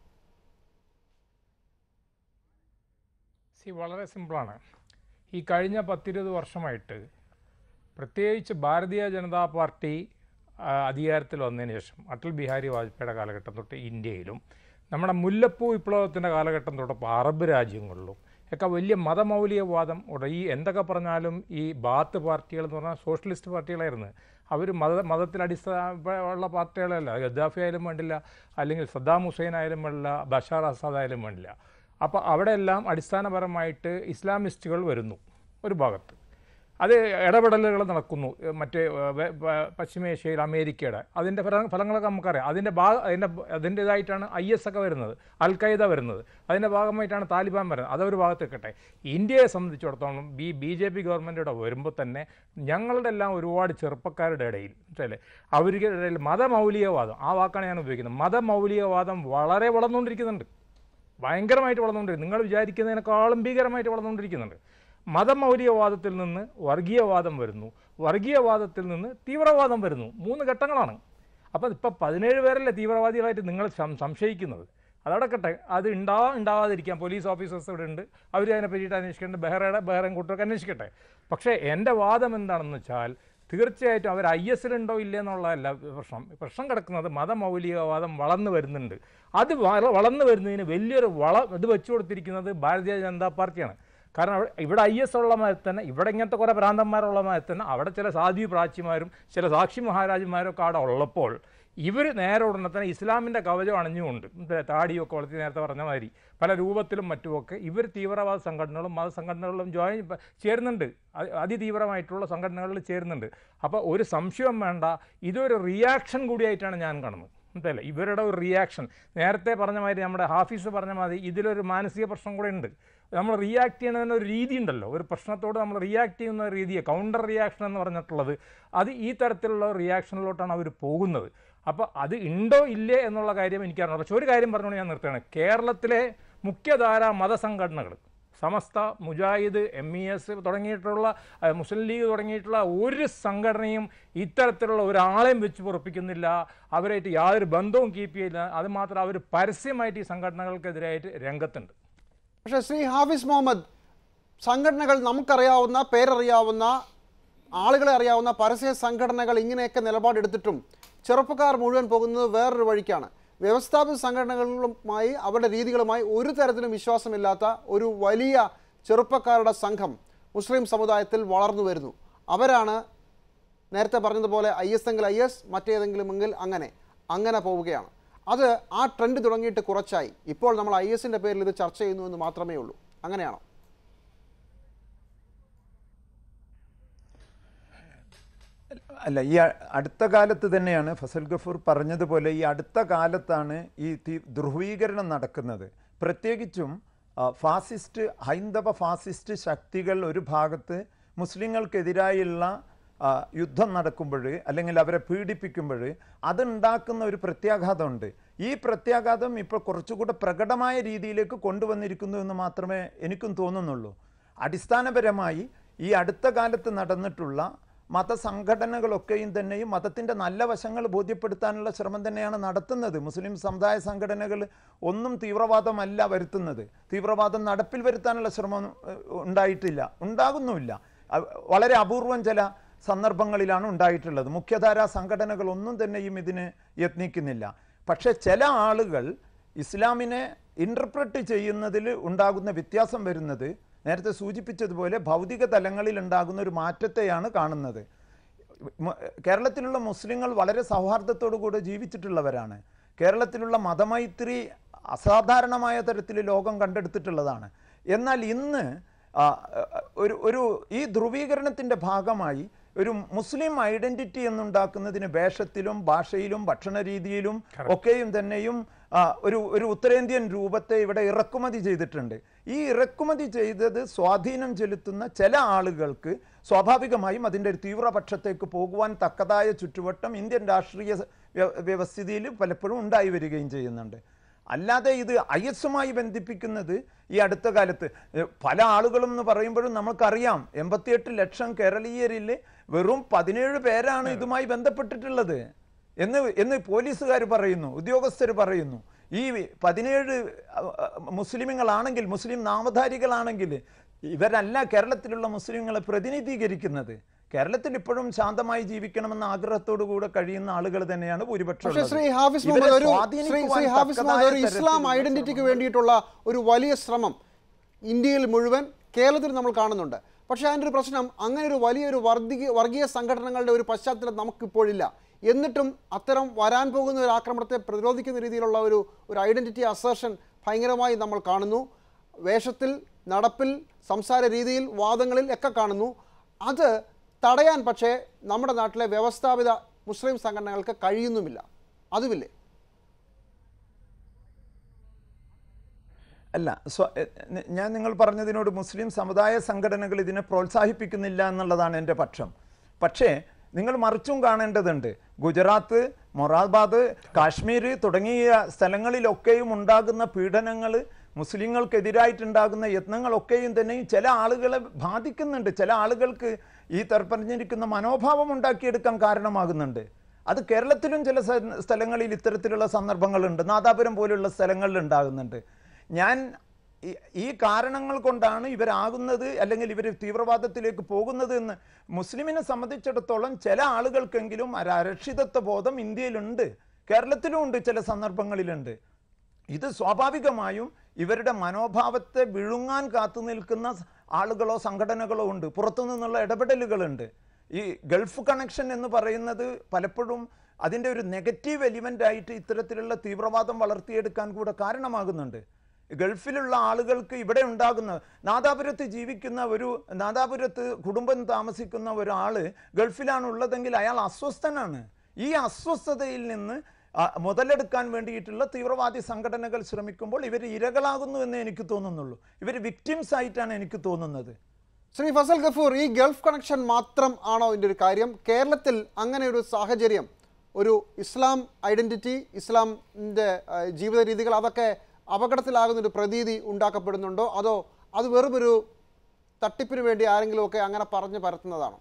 സി വളരെ സിമ്പിളാണ് ഈ കഴിഞ്ഞ പത്തിരുപത് വർഷമായിട്ട് പ്രത്യേകിച്ച് ഭാരതീയ ജനതാ പാർട്ടി ആ, അധികാരത്തിൽ വന്നതിന് ശേഷം അടൽ ബിഹാരി വാജ്പേയിയുടെ കാലഘട്ടം തൊട്ട് ഇന്ത്യയിലും നമ്മുടെ മുല്ലപ്പൂ വിപ്ലവത്തിൻ്റെ കാലഘട്ടം തൊട്ടപ്പോൾ അറബ് രാജ്യങ്ങളിലും ഒക്കെ വലിയ മതമൗലികവാദം ഉള്ള ഈ എന്തൊക്കെ പറഞ്ഞാലും ഈ ബാത്ത് പാർട്ടികൾ എന്ന് പറഞ്ഞാൽ സോഷ്യലിസ്റ്റ് പാർട്ടികളായിരുന്നു അവർ മത മതത്തിൽ അടിസ്ഥാന ഉള്ള പാർട്ടികളല്ല ഗദ്ദാഫി ആയാലും വേണ്ടില്ല അല്ലെങ്കിൽ സദ്ദാം ഹുസൈൻ ആയാലും വേണ്ടില്ല ബഷാർ അസാദ് ആയാലും വേണ്ടില്ല അപ്പോൾ അവിടെയെല്ലാം അടിസ്ഥാനപരമായിട്ട് ഇസ്ലാമിസ്റ്റുകൾ വരുന്നു ഒരു ഭാഗത്ത് അത് ഇടപെടലുകൾ നടക്കുന്നു ഏഹ് മറ്റേ ഏഹ് വെ- വ- പശ്ചിമേഷ്യയിൽ അമേരിക്കയുടെ അതിൻ്റെ ഫല ഫലങ്ങളൊക്കെ നമുക്കറിയാം അതിൻ്റെ ഭാഗ അതിൻ്റെ അതിൻ്റേതായിട്ടാണ് ഐ എസ് ഒക്കെ വരുന്നത് അൽ ഖൈദ വരുന്നത് അതിൻ്റെ ഭാഗമായിട്ടാണ് താലിബാൻ വരുന്നത് അതൊരു ഭാഗത്ത് നിൽക്കട്ടെ ഇന്ത്യയെ സംബന്ധിച്ചിടത്തോളം B B J P government ഇവിടെ വരുമ്പോൾ തന്നെ ഞങ്ങളുടെ എല്ലാം ഒരുപാട് ചെറുപ്പക്കാരുടെ ഇടയിൽ മനസ്സിലല്ലേ അവരുടെ ഇടയിൽ മതമൗലികവാദം ആ വാക്കാണ് ഞാൻ ഉപയോഗിക്കുന്നത് മതമൗലികവാദം വളരെ വളർന്നുകൊണ്ടിരിക്കുന്നുണ്ട് ഭയങ്കരമായിട്ട് വളർന്നുകൊണ്ടിരിക്കും നിങ്ങൾ വിചാരിക്കുന്നതിനേക്കാളും ഭീകരമായിട്ട് വളർന്നുകൊണ്ടിരിക്കുന്നുണ്ട് മതമൗലികവാദത്തിൽ നിന്ന് വർഗീയവാദം വരുന്നു വർഗീയവാദത്തിൽ നിന്ന് തീവ്രവാദം വരുന്നു മൂന്ന് ഘട്ടങ്ങളാണ് അപ്പോൾ ഇപ്പം പതിനേഴ് പേരല്ലേ തീവ്രവാദികളായിട്ട് നിങ്ങൾ സം- സംശയിക്കുന്നത് അതടക്കട്ടെ അത് ഉണ്ടാ ഉണ്ടാവാതിരിക്കാം പോലീസ് ഓഫീസേഴ്സ് ഇവിടെ ഉണ്ട് അവർ അതിനെ പറ്റിയിട്ട് അന്വേഷിക്കേണ്ട ബെഹ്റയുടെ ബെഹ്റയും കൂട്ടർക്ക് അന്വേഷിക്കട്ടെ പക്ഷേ എൻ്റെ വാദം എന്താണെന്ന് വെച്ചാൽ തീർച്ചയായിട്ടും അവർ ഐ എസിലുണ്ടോ ഇല്ലേ എന്നുള്ളതല്ല പ്രശ്നം പ്രശ്നം കിടക്കുന്നത് മതമൗലികവാദം വളർന്നു വരുന്നുണ്ട് അത് വള- വളർന്നു വരുന്നതിന് വലിയൊരു വള ഇത് വെച്ചു കൊടുത്തിരിക്കുന്നത് ഭാരതീയ ജനതാ പാർട്ടിയാണ് കാരണം അവിടെ- ഇവിടെ ഐ എസ് ഉള്ള മാതിരി തന്നെ ഇവിടെ ഇങ്ങനത്തെ കുറേ ഭ്രാന്തന്മാരുള്ള മാതിരി തന്നെ അവിടെ ചില സാധ്വി പ്രാച്ചിമാരും ചില സാക്ഷി മഹാരാജന്മാരും ഒക്കെ അവിടെ ഉള്ളപ്പോൾ ഇവർ നേരെ ഉടനെ തന്നെ ഇസ്ലാമിൻ്റെ കവചം അണിഞ്ഞുകൊണ്ട് ഇത് താടിയൊക്കെ വളർത്തി നേരത്തെ പറഞ്ഞ മാതിരി പല രൂപത്തിലും മറ്റുമൊക്കെ ഇവർ തീവ്രവാദ സംഘടനകളും മതസംഘടനകളിലും ജോയിൻ പ- ചേരുന്നുണ്ട് അ- അതിതീവ്രമായിട്ടുള്ള സംഘടനകളിൽ ചേരുന്നുണ്ട് അപ്പോൾ ഒരു സംശയം വേണ്ട ഇതൊരു റിയാക്ഷൻ കൂടിയായിട്ടാണ് ഞാൻ കാണുന്നത് മനസ്സിലായില്ലേ ഇവരുടെ ഒരു റിയാക്ഷൻ നേരത്തെ പറഞ്ഞ മാതിരി നമ്മുടെ ഹാഫീസ് പറഞ്ഞ മാതിരി ഇതിലൊരു മാനസിക പ്രശ്നം കൂടെ ഉണ്ട് നമ്മൾ റിയാക്ട് ചെയ്യുന്നതിന് ഒരു രീതി ഉണ്ടല്ലോ ഒരു പ്രശ്നത്തോട് നമ്മൾ റിയാക്ട് ചെയ്യുന്ന ഒരു രീതിയെ കൗണ്ടർ റിയാക്ഷൻ എന്ന് പറഞ്ഞിട്ടുള്ളത് അത് ഈ തരത്തിലുള്ള റിയാക്ഷനിലോട്ടാണ് അവർ പോകുന്നത് അപ്പോൾ അത് ഉണ്ടോ ഇല്ലേ എന്നുള്ള കാര്യം എനിക്കറിയണം പക്ഷേ ഒരു കാര്യം പറഞ്ഞുകൊണ്ട് ഞാൻ നിർത്തുകയാണ് കേരളത്തിലെ മുഖ്യധാര മതസംഘടനകൾ Samastha Mujahid M E S തുടങ്ങിയിട്ടുള്ള അഹ് മുസ്ലിം ലീഗ് തുടങ്ങിയിട്ടുള്ള ഒരു സംഘടനയും ഇത്തരത്തിലുള്ള ഒരാളെയും വെച്ച് പൊറപ്പിക്കുന്നില്ല അവരായിട്ട് യാതൊരു ബന്ധവും കീപ്പ് ചെയ്യില്ല അത് മാത്രം അവർ പരസ്യമായിട്ട് ഈ സംഘടനകൾക്കെതിരായിട്ട് രംഗത്തുണ്ട് പക്ഷേ ശ്രീ ഹാഫിസ് മുഹമ്മദ് സംഘടനകൾ നമുക്കറിയാവുന്ന പേരറിയാവുന്ന ആളുകളെ അറിയാവുന്ന പരസ്യ സംഘടനകൾ ഇങ്ങനെയൊക്കെ നിലപാടെടുത്തിട്ടും ചെറുപ്പക്കാർ മുഴുവൻ പോകുന്നത് വേറൊരു വഴിക്കാണ് വ്യവസ്ഥാപിത സംഘടനകളുമായി അവരുടെ രീതികളുമായി ഒരു തരത്തിലും വിശ്വാസമില്ലാത്ത ഒരു വലിയ ചെറുപ്പക്കാരുടെ സംഘം മുസ്ലിം സമുദായത്തിൽ വളർന്നു വരുന്നു അവരാണ് നേരത്തെ പറഞ്ഞതുപോലെ ഐ എസ് എങ്കിൽ ഐ എസ് മറ്റേതെങ്കിലും എങ്കിൽ അങ്ങനെ അങ്ങനെ പോവുകയാണ് അത് ആ ട്രെൻഡ് തുടങ്ങിയിട്ട് കുറച്ചായി ഇപ്പോൾ നമ്മൾ ഐ എസിൻ്റെ പേരിൽ ഇത് ചർച്ച ചെയ്യുന്നു എന്ന് മാത്രമേ ഉള്ളൂ അങ്ങനെയാണോ അല്ല ഈ അ- അടുത്ത കാലത്ത് തന്നെയാണ് ഫസൽ ഗഫൂർ പറഞ്ഞതുപോലെ ഈ അടുത്ത കാലത്താണ് ഈ തി- ധ്രുവീകരണം നടക്കുന്നത് പ്രത്യേകിച്ചും ആ, ഫാസിസ്റ്റ് ഹൈന്ദവ ഫാസിസ്റ്റ് ശക്തികൾ ഒരു ഭാഗത്ത് മുസ്ലിങ്ങൾക്കെതിരായുള്ള ആ, യുദ്ധം നടക്കുമ്പോൾ അല്ലെങ്കിൽ അവരെ പീഡിപ്പിക്കുമ്പോൾ അതുണ്ടാക്കുന്ന ഒരു പ്രത്യാഘാതമുണ്ട് ഈ പ്രത്യാഘാതം ഇപ്പോൾ കുറച്ചുകൂടെ പ്രകടമായ രീതിയിലേക്ക് കൊണ്ടുവന്നിരിക്കുന്നു എന്ന് മാത്രമേ എനിക്കും തോന്നുന്നുള്ളൂ അടിസ്ഥാനപരമായി ഈ അടുത്ത കാലത്ത് നടന്നിട്ടുള്ള മതസംഘടനകളൊക്കെയും തന്നെയും മതത്തിൻ്റെ നല്ല വശങ്ങൾ ബോധ്യപ്പെടുത്താനുള്ള ശ്രമം തന്നെയാണ് നടത്തുന്നത് മുസ്ലിം സമുദായ സംഘടനകൾ ഒന്നും തീവ്രവാദമല്ല വരുത്തുന്നത് തീവ്രവാദം നടപ്പിൽ വരുത്താനുള്ള ശ്രമം ഏഹ്, ഉണ്ടായിട്ടില്ല ഉണ്ടാകുന്നുമില്ല അ- വളരെ അപൂർവം ചില സന്ദർഭങ്ങളിലാണ് ഉണ്ടായിട്ടുള്ളത് മുഖ്യധാരാ സംഘടനകളൊന്നും തന്നെയും ഇതിന് യത്നിക്കുന്നില്ല പക്ഷേ ചില ആളുകൾ ഇസ്ലാമിനെ ഇൻ്റർപ്രറ്റ് ചെയ്യുന്നതിൽ ഉണ്ടാകുന്ന വ്യത്യാസം വരുന്നത് നേരത്തെ സൂചിപ്പിച്ചതുപോലെ ഭൗതിക തലങ്ങളിൽ ഉണ്ടാകുന്ന ഒരു മാറ്റത്തെയാണ് കാണുന്നത് മ- കേരളത്തിലുള്ള മുസ്ലിങ്ങൾ വളരെ സൗഹാർദ്ദത്തോടു കൂടെ ജീവിച്ചിട്ടുള്ളവരാണ് കേരളത്തിലുള്ള മതമൈത്രി അസാധാരണമായ തരത്തിൽ ലോകം കണ്ടെടുത്തിട്ടുള്ളതാണ് എന്നാൽ ഇന്ന് ആ, ഒരു ഒരു ഈ ധ്രുവീകരണത്തിൻ്റെ ഭാഗമായി ഒരു മുസ്ലിം ഐഡന്റിറ്റി എന്നുണ്ടാക്കുന്നതിന് വേഷത്തിലും ഭാഷയിലും ഭക്ഷണ രീതിയിലും ഒക്കെയും തന്നെയും ആ, ഒരു ഒരു ഉത്തരേന്ത്യൻ രൂപത്തെ ഇവിടെ ഇറക്കുമതി ചെയ്തിട്ടുണ്ട് ഈ ഇറക്കുമതി ചെയ്തത് സ്വാധീനം ചെലുത്തുന്ന ചില ആളുകൾക്ക് സ്വാഭാവികമായും അതിൻ്റെ ഒരു തീവ്രപക്ഷത്തേക്ക് പോകുവാൻ തക്കതായ ചുറ്റുവട്ടം ഇന്ത്യൻ രാഷ്ട്രീയ വ്യ- വ്യവസ്ഥിതിയിൽ പലപ്പോഴും ഉണ്ടായി വരികയും ചെയ്യുന്നുണ്ട് അല്ലാതെ ഇത് ഐ എസുമായി ബന്ധിപ്പിക്കുന്നത് ഈ അടുത്ത കാലത്ത് ഏ, പല ആളുകളും എന്ന് പറയുമ്പോഴും നമുക്കറിയാം എൺപത്തിയെട്ട് ലക്ഷം കേരളീയരിൽ വെറും പതിനേഴ് പേരാണ് ഇതുമായി ബന്ധപ്പെട്ടിട്ടുള്ളത് എന്ന് എന്ന് പോലീസുകാർ പറയുന്നു ഉദ്യോഗസ്ഥർ പറയുന്നു ഈ പതിനേഴ് അഹ്, അഹ്, മുസ്ലിമുകളാണെങ്കിൽ മുസ്ലിം നാമധാരികളാണെങ്കിൽ ഇവരല്ല കേരളത്തിലുള്ള മുസ്ലിങ്ങളെ പ്രതിനിധീകരിക്കുന്നത് കേരളത്തിൽ ഇപ്പോഴും ശാന്തമായി ജീവിക്കണമെന്ന ആഗ്രഹത്തോടു കൂടെ കഴിയുന്ന ആളുകൾ തന്നെയാണ് ഭൂരിപക്ഷം പക്ഷേ ഉള്ളത്. ശ്രീ ഹാഫിസ് ഇവരെ മുഹമ്മദ് ഒരു ശ്രീ സ്വാധീനിക്കുവാൻ ശ്രീ ഹാഫിസ് മുഹമ്മദ് ഒരു തക്കതായ ഇസ്ലാം തരത്തിലുള്ള ഐഡന്റിറ്റിക്ക് ശ്രമങ്ങൾ വേണ്ടിയിട്ടുള്ള ഒരു വലിയ ശ്രമം ഇന്ത്യയിൽ മുഴുവൻ കേരളത്തിൽ നമ്മൾ കാണുന്നുണ്ട് പക്ഷേ അതിൻ്റെ ഒരു പ്രശ്നം അങ്ങനെ ഒരു വലിയൊരു വർഗീയ വർഗീയ സംഘടനകളുടെ ഒരു പശ്ചാത്തലം നമുക്കിപ്പോഴില്ല എന്നിട്ടും അത്തരം വരാൻ പോകുന്ന ഒരു ആക്രമണത്തെ പ്രതിരോധിക്കുന്ന രീതിയിലുള്ള ഒരു ഒരു ഐഡന്റിറ്റി അസേർഷൻ ഭയങ്കരമായി നമ്മൾ കാണുന്നു വേഷത്തിൽ നടപ്പിൽ സംസാര രീതിയിൽ വാദങ്ങളിൽ ഒക്കെ കാണുന്നു അത് തടയാൻ പക്ഷേ നമ്മുടെ നാട്ടിലെ വ്യവസ്ഥാപിത മുസ്ലിം സംഘടനകൾക്ക് കഴിയുന്നുമില്ല അതുമില്ലേ അല്ല സ്വ- എ- ന- ഞാൻ നിങ്ങൾ പറഞ്ഞതിനോട് മുസ്ലിം സമുദായ സംഘടനകൾ ഇതിനെ പ്രോത്സാഹിപ്പിക്കുന്നില്ല എന്നുള്ളതാണ് എൻ്റെ പക്ഷം പക്ഷേ നിങ്ങൾ മറിച്ചും കാണേണ്ടതുണ്ട് ഗുജറാത്ത് മൊറാദാബാദ് കാശ്മീർ തുടങ്ങിയ സ്ഥലങ്ങളിലൊക്കെയും ഉണ്ടാകുന്ന പീഡനങ്ങൾ മുസ്ലിങ്ങൾക്കെതിരായിട്ടുണ്ടാകുന്ന യത്നങ്ങളൊക്കെയും തന്നെയും ചില ആളുകളെ ബാധിക്കുന്നുണ്ട് ചില ആളുകൾക്ക് ഈ തർപ്പറഞ്ഞിരിക്കുന്ന മനോഭാവം ഉണ്ടാക്കിയെടുക്കാൻ കാരണമാകുന്നുണ്ട് അത് കേരളത്തിലും ചില സ്ഥ- സ്ഥലങ്ങളിൽ ഇത്തരത്തിലുള്ള സന്ദർഭങ്ങളുണ്ട് നാദാപുരം പോലുള്ള സ്ഥലങ്ങളിൽ ഉണ്ടാകുന്നുണ്ട് ഞാൻ ഈ- ഈ കാരണങ്ങൾ കൊണ്ടാണ് ഇവരാകുന്നത് അല്ലെങ്കിൽ ഇവർ തീവ്രവാദത്തിലേക്ക് പോകുന്നത് എന്ന് മുസ്ലിമിനെ സംബന്ധിച്ചിടത്തോളം ചില ആളുകൾക്കെങ്കിലും ഒരു അരക്ഷിതത്വ ബോധം ഇന്ത്യയിലുണ്ട് കേരളത്തിലും ഉണ്ട് ചില സന്ദർഭങ്ങളിലുണ്ട് ഇത് സ്വാഭാവികമായും ഇവരുടെ മനോഭാവത്തെ വിഴുങ്ങാൻ കാത്തു നിൽക്കുന്ന ആളുകളോ സംഘടനകളോ ഉണ്ട് പുറത്തു നിന്നുള്ള ഇടപെടലുകളുണ്ട് ഈ ഗൾഫ് കണക്ഷൻ എന്ന് പറയുന്നത് പലപ്പോഴും അതിൻ്റെ ഒരു നെഗറ്റീവ് എലിമെൻ്റ് ആയിട്ട് ഇത്തരത്തിലുള്ള തീവ്രവാദം വളർത്തിയെടുക്കാൻ കൂടെ കാരണമാകുന്നുണ്ട് ഗൾഫിലുള്ള ആളുകൾക്ക് ഇവിടെ ഉണ്ടാകുന്ന നാദാപുരത്ത് ജീവിക്കുന്ന ഒരു നാദാപുരത്ത് കുടുംബം താമസിക്കുന്ന ഒരാൾ ഗൾഫിലാണ് ഉള്ളതെങ്കിൽ അയാൾ അസ്വസ്ഥനാണ് ഈ അസ്വസ്ഥതയിൽ നിന്ന് ആ, മുതലെടുക്കാൻ വേണ്ടിയിട്ടുള്ള തീവ്രവാദി സംഘടനകൾ ശ്രമിക്കുമ്പോൾ ഇവർ ഇരകളാകുന്നു എന്ന് എനിക്ക് തോന്നുന്നുള്ളൂ ഇവർ വിക്ടിംസ് ആയിട്ടാണ് എനിക്ക് തോന്നുന്നത് ശ്രീ ഫസൽ ഗഫൂർ ഈ ഗൾഫ് കണക്ഷൻ മാത്രം ആണോ ഇതിൻ്റെ ഒരു കാര്യം കേരളത്തിൽ അങ്ങനെ ഒരു സാഹചര്യം ഒരു ഇസ്ലാം ഐഡന്റിറ്റി ഇസ്ലാമിൻ്റെ ജീവിത രീതികൾ അതൊക്കെ അപകടത്തിലാകുന്ന ഒരു പ്രതീതി ഉണ്ടാക്കപ്പെടുന്നുണ്ടോ അതോ അത് വെറും ഒരു തട്ടിപ്പിന് വേണ്ടി ആരെങ്കിലുമൊക്കെ അങ്ങനെ പറഞ്ഞു പരത്തുന്നതാണോ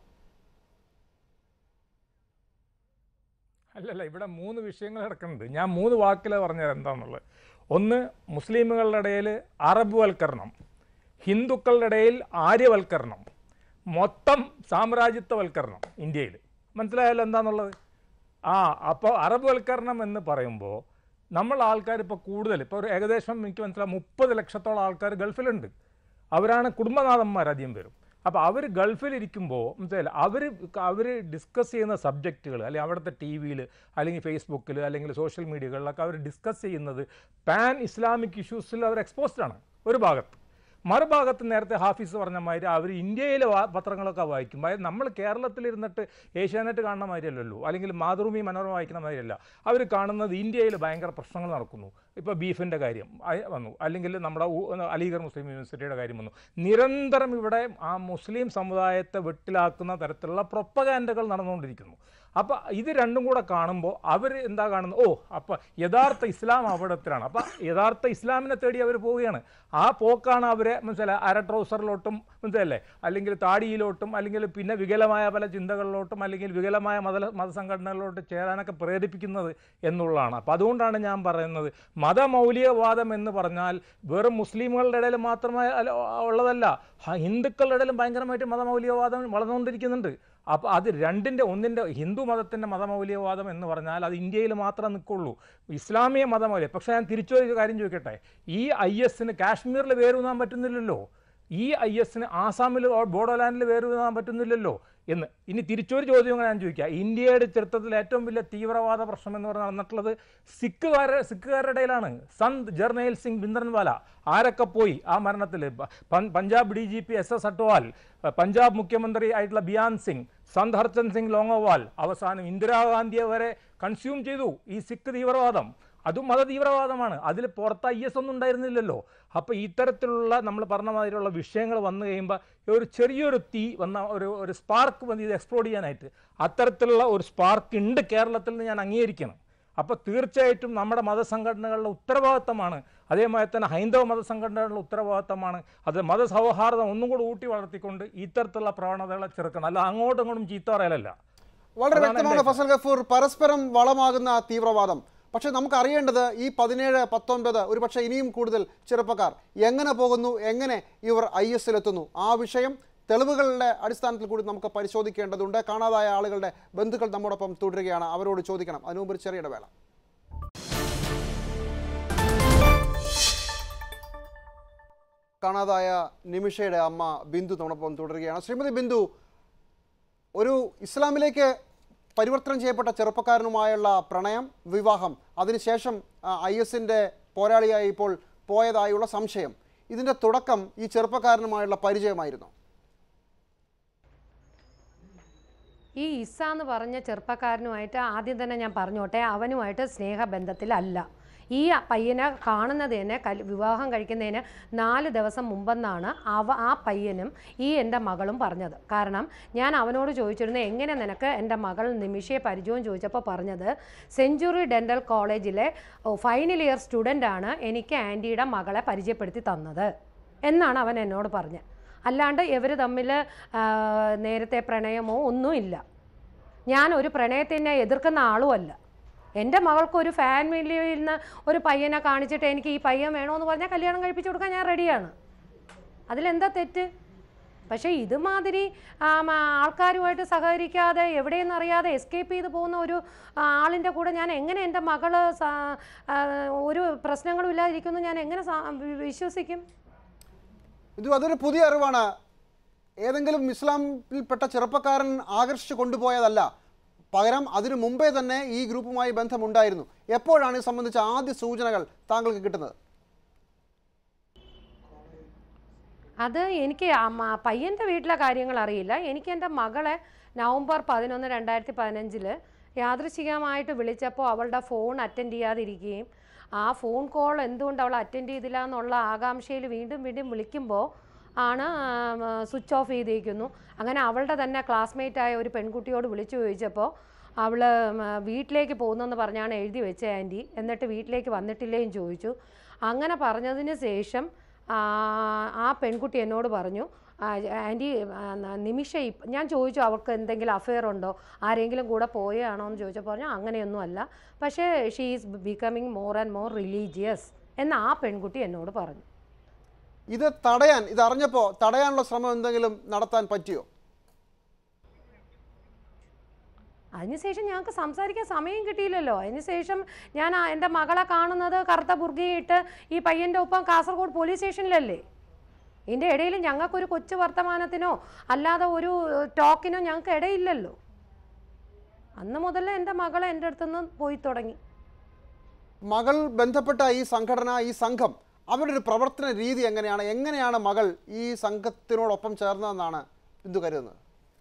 അല്ലല്ല ഇവിടെ മൂന്ന് വിഷയങ്ങൾ കിടക്കുന്നുണ്ട് ഞാൻ മൂന്ന് വാക്കിൽ പറഞ്ഞത് എന്താണെന്നുള്ളത് ഒന്ന് മുസ്ലിമുകളുടെ ഇടയിൽ അറബുവൽക്കരണം ഹിന്ദുക്കളുടെ ഇടയിൽ ആര്യവൽക്കരണം മൊത്തം സാമ്രാജ്യത്വവൽക്കരണം ഇന്ത്യയിൽ മനസ്സിലായല്ലോ എന്താണെന്നുള്ളത് ആ അപ്പോൾ അറബുവൽക്കരണം എന്ന് പറയുമ്പോൾ നമ്മൾ ആൾക്കാർ ഇപ്പോൾ കൂടുതൽ ഇപ്പോൾ ഒരു ഏകദേശം എനിക്ക് മനസ്സിലാവും മുപ്പത് ലക്ഷത്തോളം ആൾക്കാർ ഗൾഫിലുണ്ട് അവരാണ് കുടുംബനാഥന്മാർ അധികം പേരും അപ്പോൾ അവർ ഗൾഫിലിരിക്കുമ്പോൾ മനസ്സിലായില്ല അവർ അവർ ഡിസ്കസ് ചെയ്യുന്ന സബ്ജക്റ്റുകൾ അല്ലെങ്കിൽ അവിടുത്തെ ടി വിയിൽ അല്ലെങ്കിൽ ഫേസ്ബുക്കിൽ അല്ലെങ്കിൽ സോഷ്യൽ മീഡിയകളിലൊക്കെ അവർ ഡിസ്കസ് ചെയ്യുന്നത് പാൻ ഇസ്ലാമിക് ഇഷ്യൂസിൽ അവർ എക്സ്പോസ്ഡ് ആണ് ഒരു ഭാഗത്ത് മറുഭാഗത്ത് നേരത്തെ ഹാഫീസ് പറഞ്ഞ മാതിരി അവർ ഇന്ത്യയിലെ വാ- പത്രങ്ങളൊക്കെ വായിക്കും അതായത് നമ്മൾ കേരളത്തിലിരുന്നിട്ട് ഏഷ്യാനെറ്റ് കാണുന്ന മാതിരിയല്ലല്ലോ അല്ലെങ്കിൽ മാതൃഭൂമി മനോരമ വായിക്കുന്ന മാതിരിയല്ല അവർ കാണുന്നത് ഇന്ത്യയിൽ ഭയങ്കര പ്രശ്നങ്ങൾ നടക്കുന്നു ഇപ്പോൾ ബീഫിൻ്റെ കാര്യം ആയി വന്നു അല്ലെങ്കിൽ നമ്മുടെ ഊ- അലിഗർ മുസ്ലിം യൂണിവേഴ്സിറ്റിയുടെ കാര്യം വന്നു നിരന്തരം ഇവിടെ ആ മുസ്ലിം സമുദായത്തെ വെട്ടിലാക്കുന്ന തരത്തിലുള്ള പ്രൊപ്പഗാൻഡകൾ നടന്നുകൊണ്ടിരിക്കുന്നു അപ്പോൾ ഇത് രണ്ടും കൂടെ കാണുമ്പോൾ അവർ എന്താ കാണുന്നത് ഓ അപ്പോൾ യഥാർത്ഥ ഇസ്ലാം അവിടത്തിലാണ് അപ്പോൾ യഥാർത്ഥ ഇസ്ലാമിനെ തേടി അവർ പോവുകയാണ് ആ പോക്കാണ് അവരെ മനസ്സിലായി അര ട്രൗസറിലോട്ടും മനസ്സിലല്ലേ അല്ലെങ്കിൽ താടിയിലോട്ടും അല്ലെങ്കിൽ പിന്നെ വികലമായ പല ചിന്തകളിലോട്ടും അല്ലെങ്കിൽ വികലമായ മത മതസംഘടനകളിലോട്ട് ചേരാനൊക്കെ പ്രേരിപ്പിക്കുന്നത് എന്നുള്ളതാണ് അപ്പോൾ അതുകൊണ്ടാണ് ഞാൻ പറയുന്നത് മതമൗലികവാദം എന്ന് പറഞ്ഞാൽ വെറും മുസ്ലിമുകളുടെ ഇടയിൽ മാത്രമായി അല്ല ഉള്ളതല്ല ഹ- ഹിന്ദുക്കളുടെ ഇടയിലും ഭയങ്കരമായിട്ട് മതമൗലികവാദം വളർന്നുകൊണ്ടിരിക്കുന്നുണ്ട് അപ്പോൾ അത് രണ്ടിൻ്റെ ഒന്നിൻ്റെ ഹിന്ദു മതത്തിൻ്റെ മതമൗലികവാദം എന്ന് പറഞ്ഞാൽ അത് ഇന്ത്യയിൽ മാത്രമേ നിൽക്കുള്ളൂ ഇസ്ലാമിക മതമൗല്യം പക്ഷേ ഞാൻ തിരിച്ചു ഒരു കാര്യം ചോദിക്കട്ടെ ഈ ഐ എസിന് കാശ്മീരിൽ വേരൂന്നാൻ പറ്റുന്നില്ലല്ലോ ഈ ഐ എസിന് ആസാമിൽ ബോഡോലാൻഡിൽ വേരൂന്നാൻ പറ്റുന്നില്ലല്ലോ എന്ന് ഇനി തിരിച്ചൊരു ചോദ്യം കൂടെ ഞാൻ ചോദിക്കാം ഇന്ത്യയുടെ ചരിത്രത്തിൽ ഏറ്റവും വലിയ തീവ്രവാദ പ്രശ്നം എന്ന് പറഞ്ഞാൽ നടന്നിട്ടുള്ളത് സിഖുകാര സിഖുകാരുടെ ഇടയിലാണ് സന്ത് ജർനൈൽ സിംഗ് ബിന്ദ്രൻവാല ആരൊക്കെ പോയി ആ മരണത്തിൽ Punjab D G P S S Atwal Punjab മുഖ്യമന്ത്രി ആയിട്ടുള്ള ബിയാൻ സിംഗ് സന്ത് ഹർചന്ദ് സിംഗ് ലോങ്ങോവാൽ അവസാനം ഇന്ദിരാഗാന്ധിയെ വരെ കൺസ്യൂം ചെയ്തു ഈ സിഖ് തീവ്രവാദം അതും മത തീവ്രവാദമാണ് അതിൽ പുറത്ത് ഐ എസ് ഒന്നും ഉണ്ടായിരുന്നില്ലല്ലോ അപ്പോൾ ഇത്തരത്തിലുള്ള നമ്മൾ പറഞ്ഞ മാതിരിയുള്ള വിഷയങ്ങൾ വന്നു കഴിയുമ്പോൾ ഒരു ചെറിയൊരു തീ വന്ന ഒരു ഒരു സ്പാർക്ക് വന്ന് ഇത് എക്സ്പ്ലോഡ് ചെയ്യാനായിട്ട് അത്തരത്തിലുള്ള ഒരു സ്പാർക്ക് ഉണ്ട് കേരളത്തിൽ നിന്ന് ഞാൻ അംഗീകരിക്കണം അപ്പോൾ തീർച്ചയായിട്ടും നമ്മുടെ മതസംഘടനകളുടെ ഉത്തരവാദിത്തമാണ് അതേമാതിരി തന്നെ ഹൈന്ദവ മതസംഘടനകളുടെ ഉത്തരവാദിത്തമാണ് അത് മതസൗഹാർദ്ദം ഒന്നും കൂടി ഊട്ടി വളർത്തിക്കൊണ്ട് ഇത്തരത്തിലുള്ള പ്രവണതകളെ ചെറുക്കണം അല്ല അങ്ങോട്ടും ഇങ്ങോട്ടും ചീത്ത പറയലല്ല വളരെ അതാണ് വ്യക്തമാണ് എൻ്റെ ഫസൽ ഗഫൂർ പരസ്പരം വളമാകുന്ന തീവ്രവാദം പക്ഷേ നമുക്ക് അറിയേണ്ടത് ഈ പതിനേഴ് പത്തൊൻപത് ഒരുപക്ഷെ ഇനിയും കൂടുതൽ ചെറുപ്പക്കാർ എങ്ങനെ പോകുന്നു എങ്ങനെ ഇവർ ഐ എസിലെത്തുന്നു ആ വിഷയം തെളിവുകളുടെ അടിസ്ഥാനത്തിൽ കൂടി നമുക്ക് പരിശോധിക്കേണ്ടതുണ്ട് കാണാതായ ആളുകളുടെ ബന്ധുക്കൾ നമ്മോടൊപ്പം തുടരുകയാണ് അവരോട് ചോദിക്കണം അതിനു മുമ്പ് ഒരു ചെറിയ ഇടവേള കാണാതായ നിമിഷയുടെ അമ്മ ബിന്ദു നമ്മോടൊപ്പം തുടരുകയാണ് ശ്രീമതി ബിന്ദു ഒരു ഇസ്ലാമിലേക്ക് പരിവർത്തനം ചെയ്യപ്പെട്ട ചെറുപ്പക്കാരനുമായുള്ള പ്രണയം വിവാഹം അതിനുശേഷം ഐ എസിൻ്റെ പോരാളിയായി ഇപ്പോൾ പോയതായുള്ള സംശയം ഇതിൻ്റെ തുടക്കം ഈ ചെറുപ്പക്കാരനുമായുള്ള പരിചയമായിരുന്നു ഈ ഇസ എന്ന് പറഞ്ഞ ചെറുപ്പക്കാരനുമായിട്ട് ആദ്യം തന്നെ ഞാൻ പറഞ്ഞോട്ടെ അവനുമായിട്ട് സ്നേഹബന്ധത്തിലല്ല ഈ പയ്യനെ കാണുന്നത് തന്നെ കൽ വിവാഹം കഴിക്കുന്നതിന് നാല് ദിവസം മുമ്പെന്നാണ് അവ ആ പയ്യനും ഈ എൻ്റെ മകളും പറഞ്ഞത് കാരണം ഞാൻ അവനോട് ചോദിച്ചിരുന്നു എങ്ങനെ നിനക്ക് എൻ്റെ മകൾ നിമിഷയെ പരിചയവും ചോദിച്ചപ്പോൾ പറഞ്ഞത് സെഞ്ചുറി ഡെൻ്റൽ കോളേജിലെ ഫൈനൽ ഇയർ സ്റ്റുഡൻ്റാണ് എനിക്ക് ആൻറ്റിയുടെ മകളെ പരിചയപ്പെടുത്തി തന്നത് എന്നാണ് അവൻ എന്നോട് പറഞ്ഞത് അല്ലാണ്ട് ഇവർ തമ്മിൽ നേരത്തെ പ്രണയമോ ഒന്നുമില്ല ഞാൻ ഒരു പ്രണയത്തിനെ എതിർക്കുന്ന ആളുമല്ല എൻ്റെ മകൾക്ക് ഒരു ഫാമിലിയിൽ നിന്ന് ഒരു പയ്യനെ കാണിച്ചിട്ട് എനിക്ക് ഈ പയ്യൻ വേണമെന്ന് പറഞ്ഞാൽ കല്യാണം കഴിപ്പിച്ചു കൊടുക്കാൻ ഞാൻ റെഡിയാണ് അതിലെന്താ തെറ്റ് പക്ഷേ ഇതുമാതിരി ആം, ആൾക്കാരുമായിട്ട് സഹകരിക്കാതെ എവിടെയെന്ന് അറിയാതെ എസ്കേപ്പ് ചെയ്ത് പോകുന്ന ഒരു ആ, ആളിൻ്റെ കൂടെ ഞാൻ എങ്ങനെ എൻ്റെ മകള് സ- ആ, ഒരു പ്രശ്നങ്ങളും ഇല്ലാതിരിക്കുന്നു ഞാൻ എങ്ങനെ സ- വി- വിശ്വസിക്കും ഇത് അതൊരു പുതിയ അറിവാണ് ഏതെങ്കിലും ഇസ്ലാമിൽപ്പെട്ട ചെറുപ്പക്കാരൻ ആകർഷിച്ചു കൊണ്ടുപോയതല്ല പകരം അതിനു മുമ്പേ തന്നെ ഈ ഗ്രൂപ്പുമായി ബന്ധമുണ്ടായിരുന്നു എപ്പോഴാണ് ഇത് സംബന്ധിച്ച ആദ്യ സൂചനകൾ താങ്കൾക്ക് കിട്ടുന്നത് അത് എനിക്ക് അമ്മ- പയ്യൻ്റെ വീട്ടിലെ കാര്യങ്ങൾ അറിയില്ല എനിക്ക് എൻ്റെ മകളെ നവംബർ പതിനൊന്ന് രണ്ടായിരത്തി പതിനഞ്ചിൽ യാദൃശികമായിട്ട് വിളിച്ചപ്പോൾ അവളുടെ ഫോൺ അറ്റൻഡ് ചെയ്യാതിരിക്കുകയും ആ ഫോൺ കോൾ എന്തുകൊണ്ട് അവൾ അറ്റൻഡ് ചെയ്തില്ല എന്നുള്ള ആകാംക്ഷയിൽ വീണ്ടും വീണ്ടും വിളിക്കുമ്പോൾ ആണ് സ്വിച്ച് ഓഫ് ചെയ്തിരിക്കുന്നു അങ്ങനെ അവളുടെ തന്നെ classmate ആയ ഒരു പെൺകുട്ടിയോട് വിളിച്ചു ചോദിച്ചപ്പോൾ അവൾ വീട്ടിലേക്ക് പോകുന്നെന്ന് പറഞ്ഞാണ് എഴുതി വെച്ചത് ആൻറ്റി എന്നിട്ട് വീട്ടിലേക്ക് വന്നിട്ടില്ലേയും ചോദിച്ചു അങ്ങനെ പറഞ്ഞതിന് ശേഷം ആ, ആ പെൺകുട്ടി എന്നോട് പറഞ്ഞു "ആ, ആൻറ്റി ആ, ന- നിമിഷ ഇപ്പ- ഞാൻ ചോദിച്ചു അവൾക്ക് എന്തെങ്കിലും അഫെയർ ഉണ്ടോ ആരെങ്കിലും കൂടെ പോയാണോ എന്ന് ചോദിച്ചപ്പോൾ പറഞ്ഞു അങ്ങനെയൊന്നും അല്ല പക്ഷേ she is becoming more and more religious എന്ന് ആ പെൺകുട്ടി എന്നോട് പറഞ്ഞു ഇത് തടയാൻ ഇത് അറിഞ്ഞപ്പോൾ തടയാനുള്ള ശ്രമം എന്തെങ്കിലും നടത്താൻ പറ്റിയോ അതിനുശേഷം ഞങ്ങൾക്ക് സംസാരിക്കാൻ സമയം കിട്ടിയില്ലല്ലോ അതിനുശേഷം ഞാൻ ആ- എൻ്റെ മകളെ കാണുന്നത് കറുത്ത ബുർഗയിട്ട് ഈ പയ്യൻ്റെ ഒപ്പം കാസർഗോഡ് പോലീസ് സ്റ്റേഷനിലല്ലേ ഇതിൻ്റെ ഇടയിൽ ഞങ്ങൾക്കൊരു കൊച്ചു വർത്തമാനത്തിനോ അല്ലാതെ ഒരു ഏഹ്, ടോക്കിനോ ഞങ്ങൾക്ക് ഇടയില്ലല്ലോ അന്ന് മുതൽ എൻ്റെ മകളെ എൻ്റെ അടുത്തുനിന്ന് പോയി തുടങ്ങി മകൾ ബന്ധപ്പെട്ട ഈ സംഘടന ഈ സംഘം അവരുടെ ഒരു പ്രവർത്തന രീതി എങ്ങനെയാണ് എങ്ങനെയാണ് മകൾ ഈ സംഘത്തിനോടൊപ്പം ചേർന്നതെന്നാണ് ബിന്ദു കരുതുന്നത്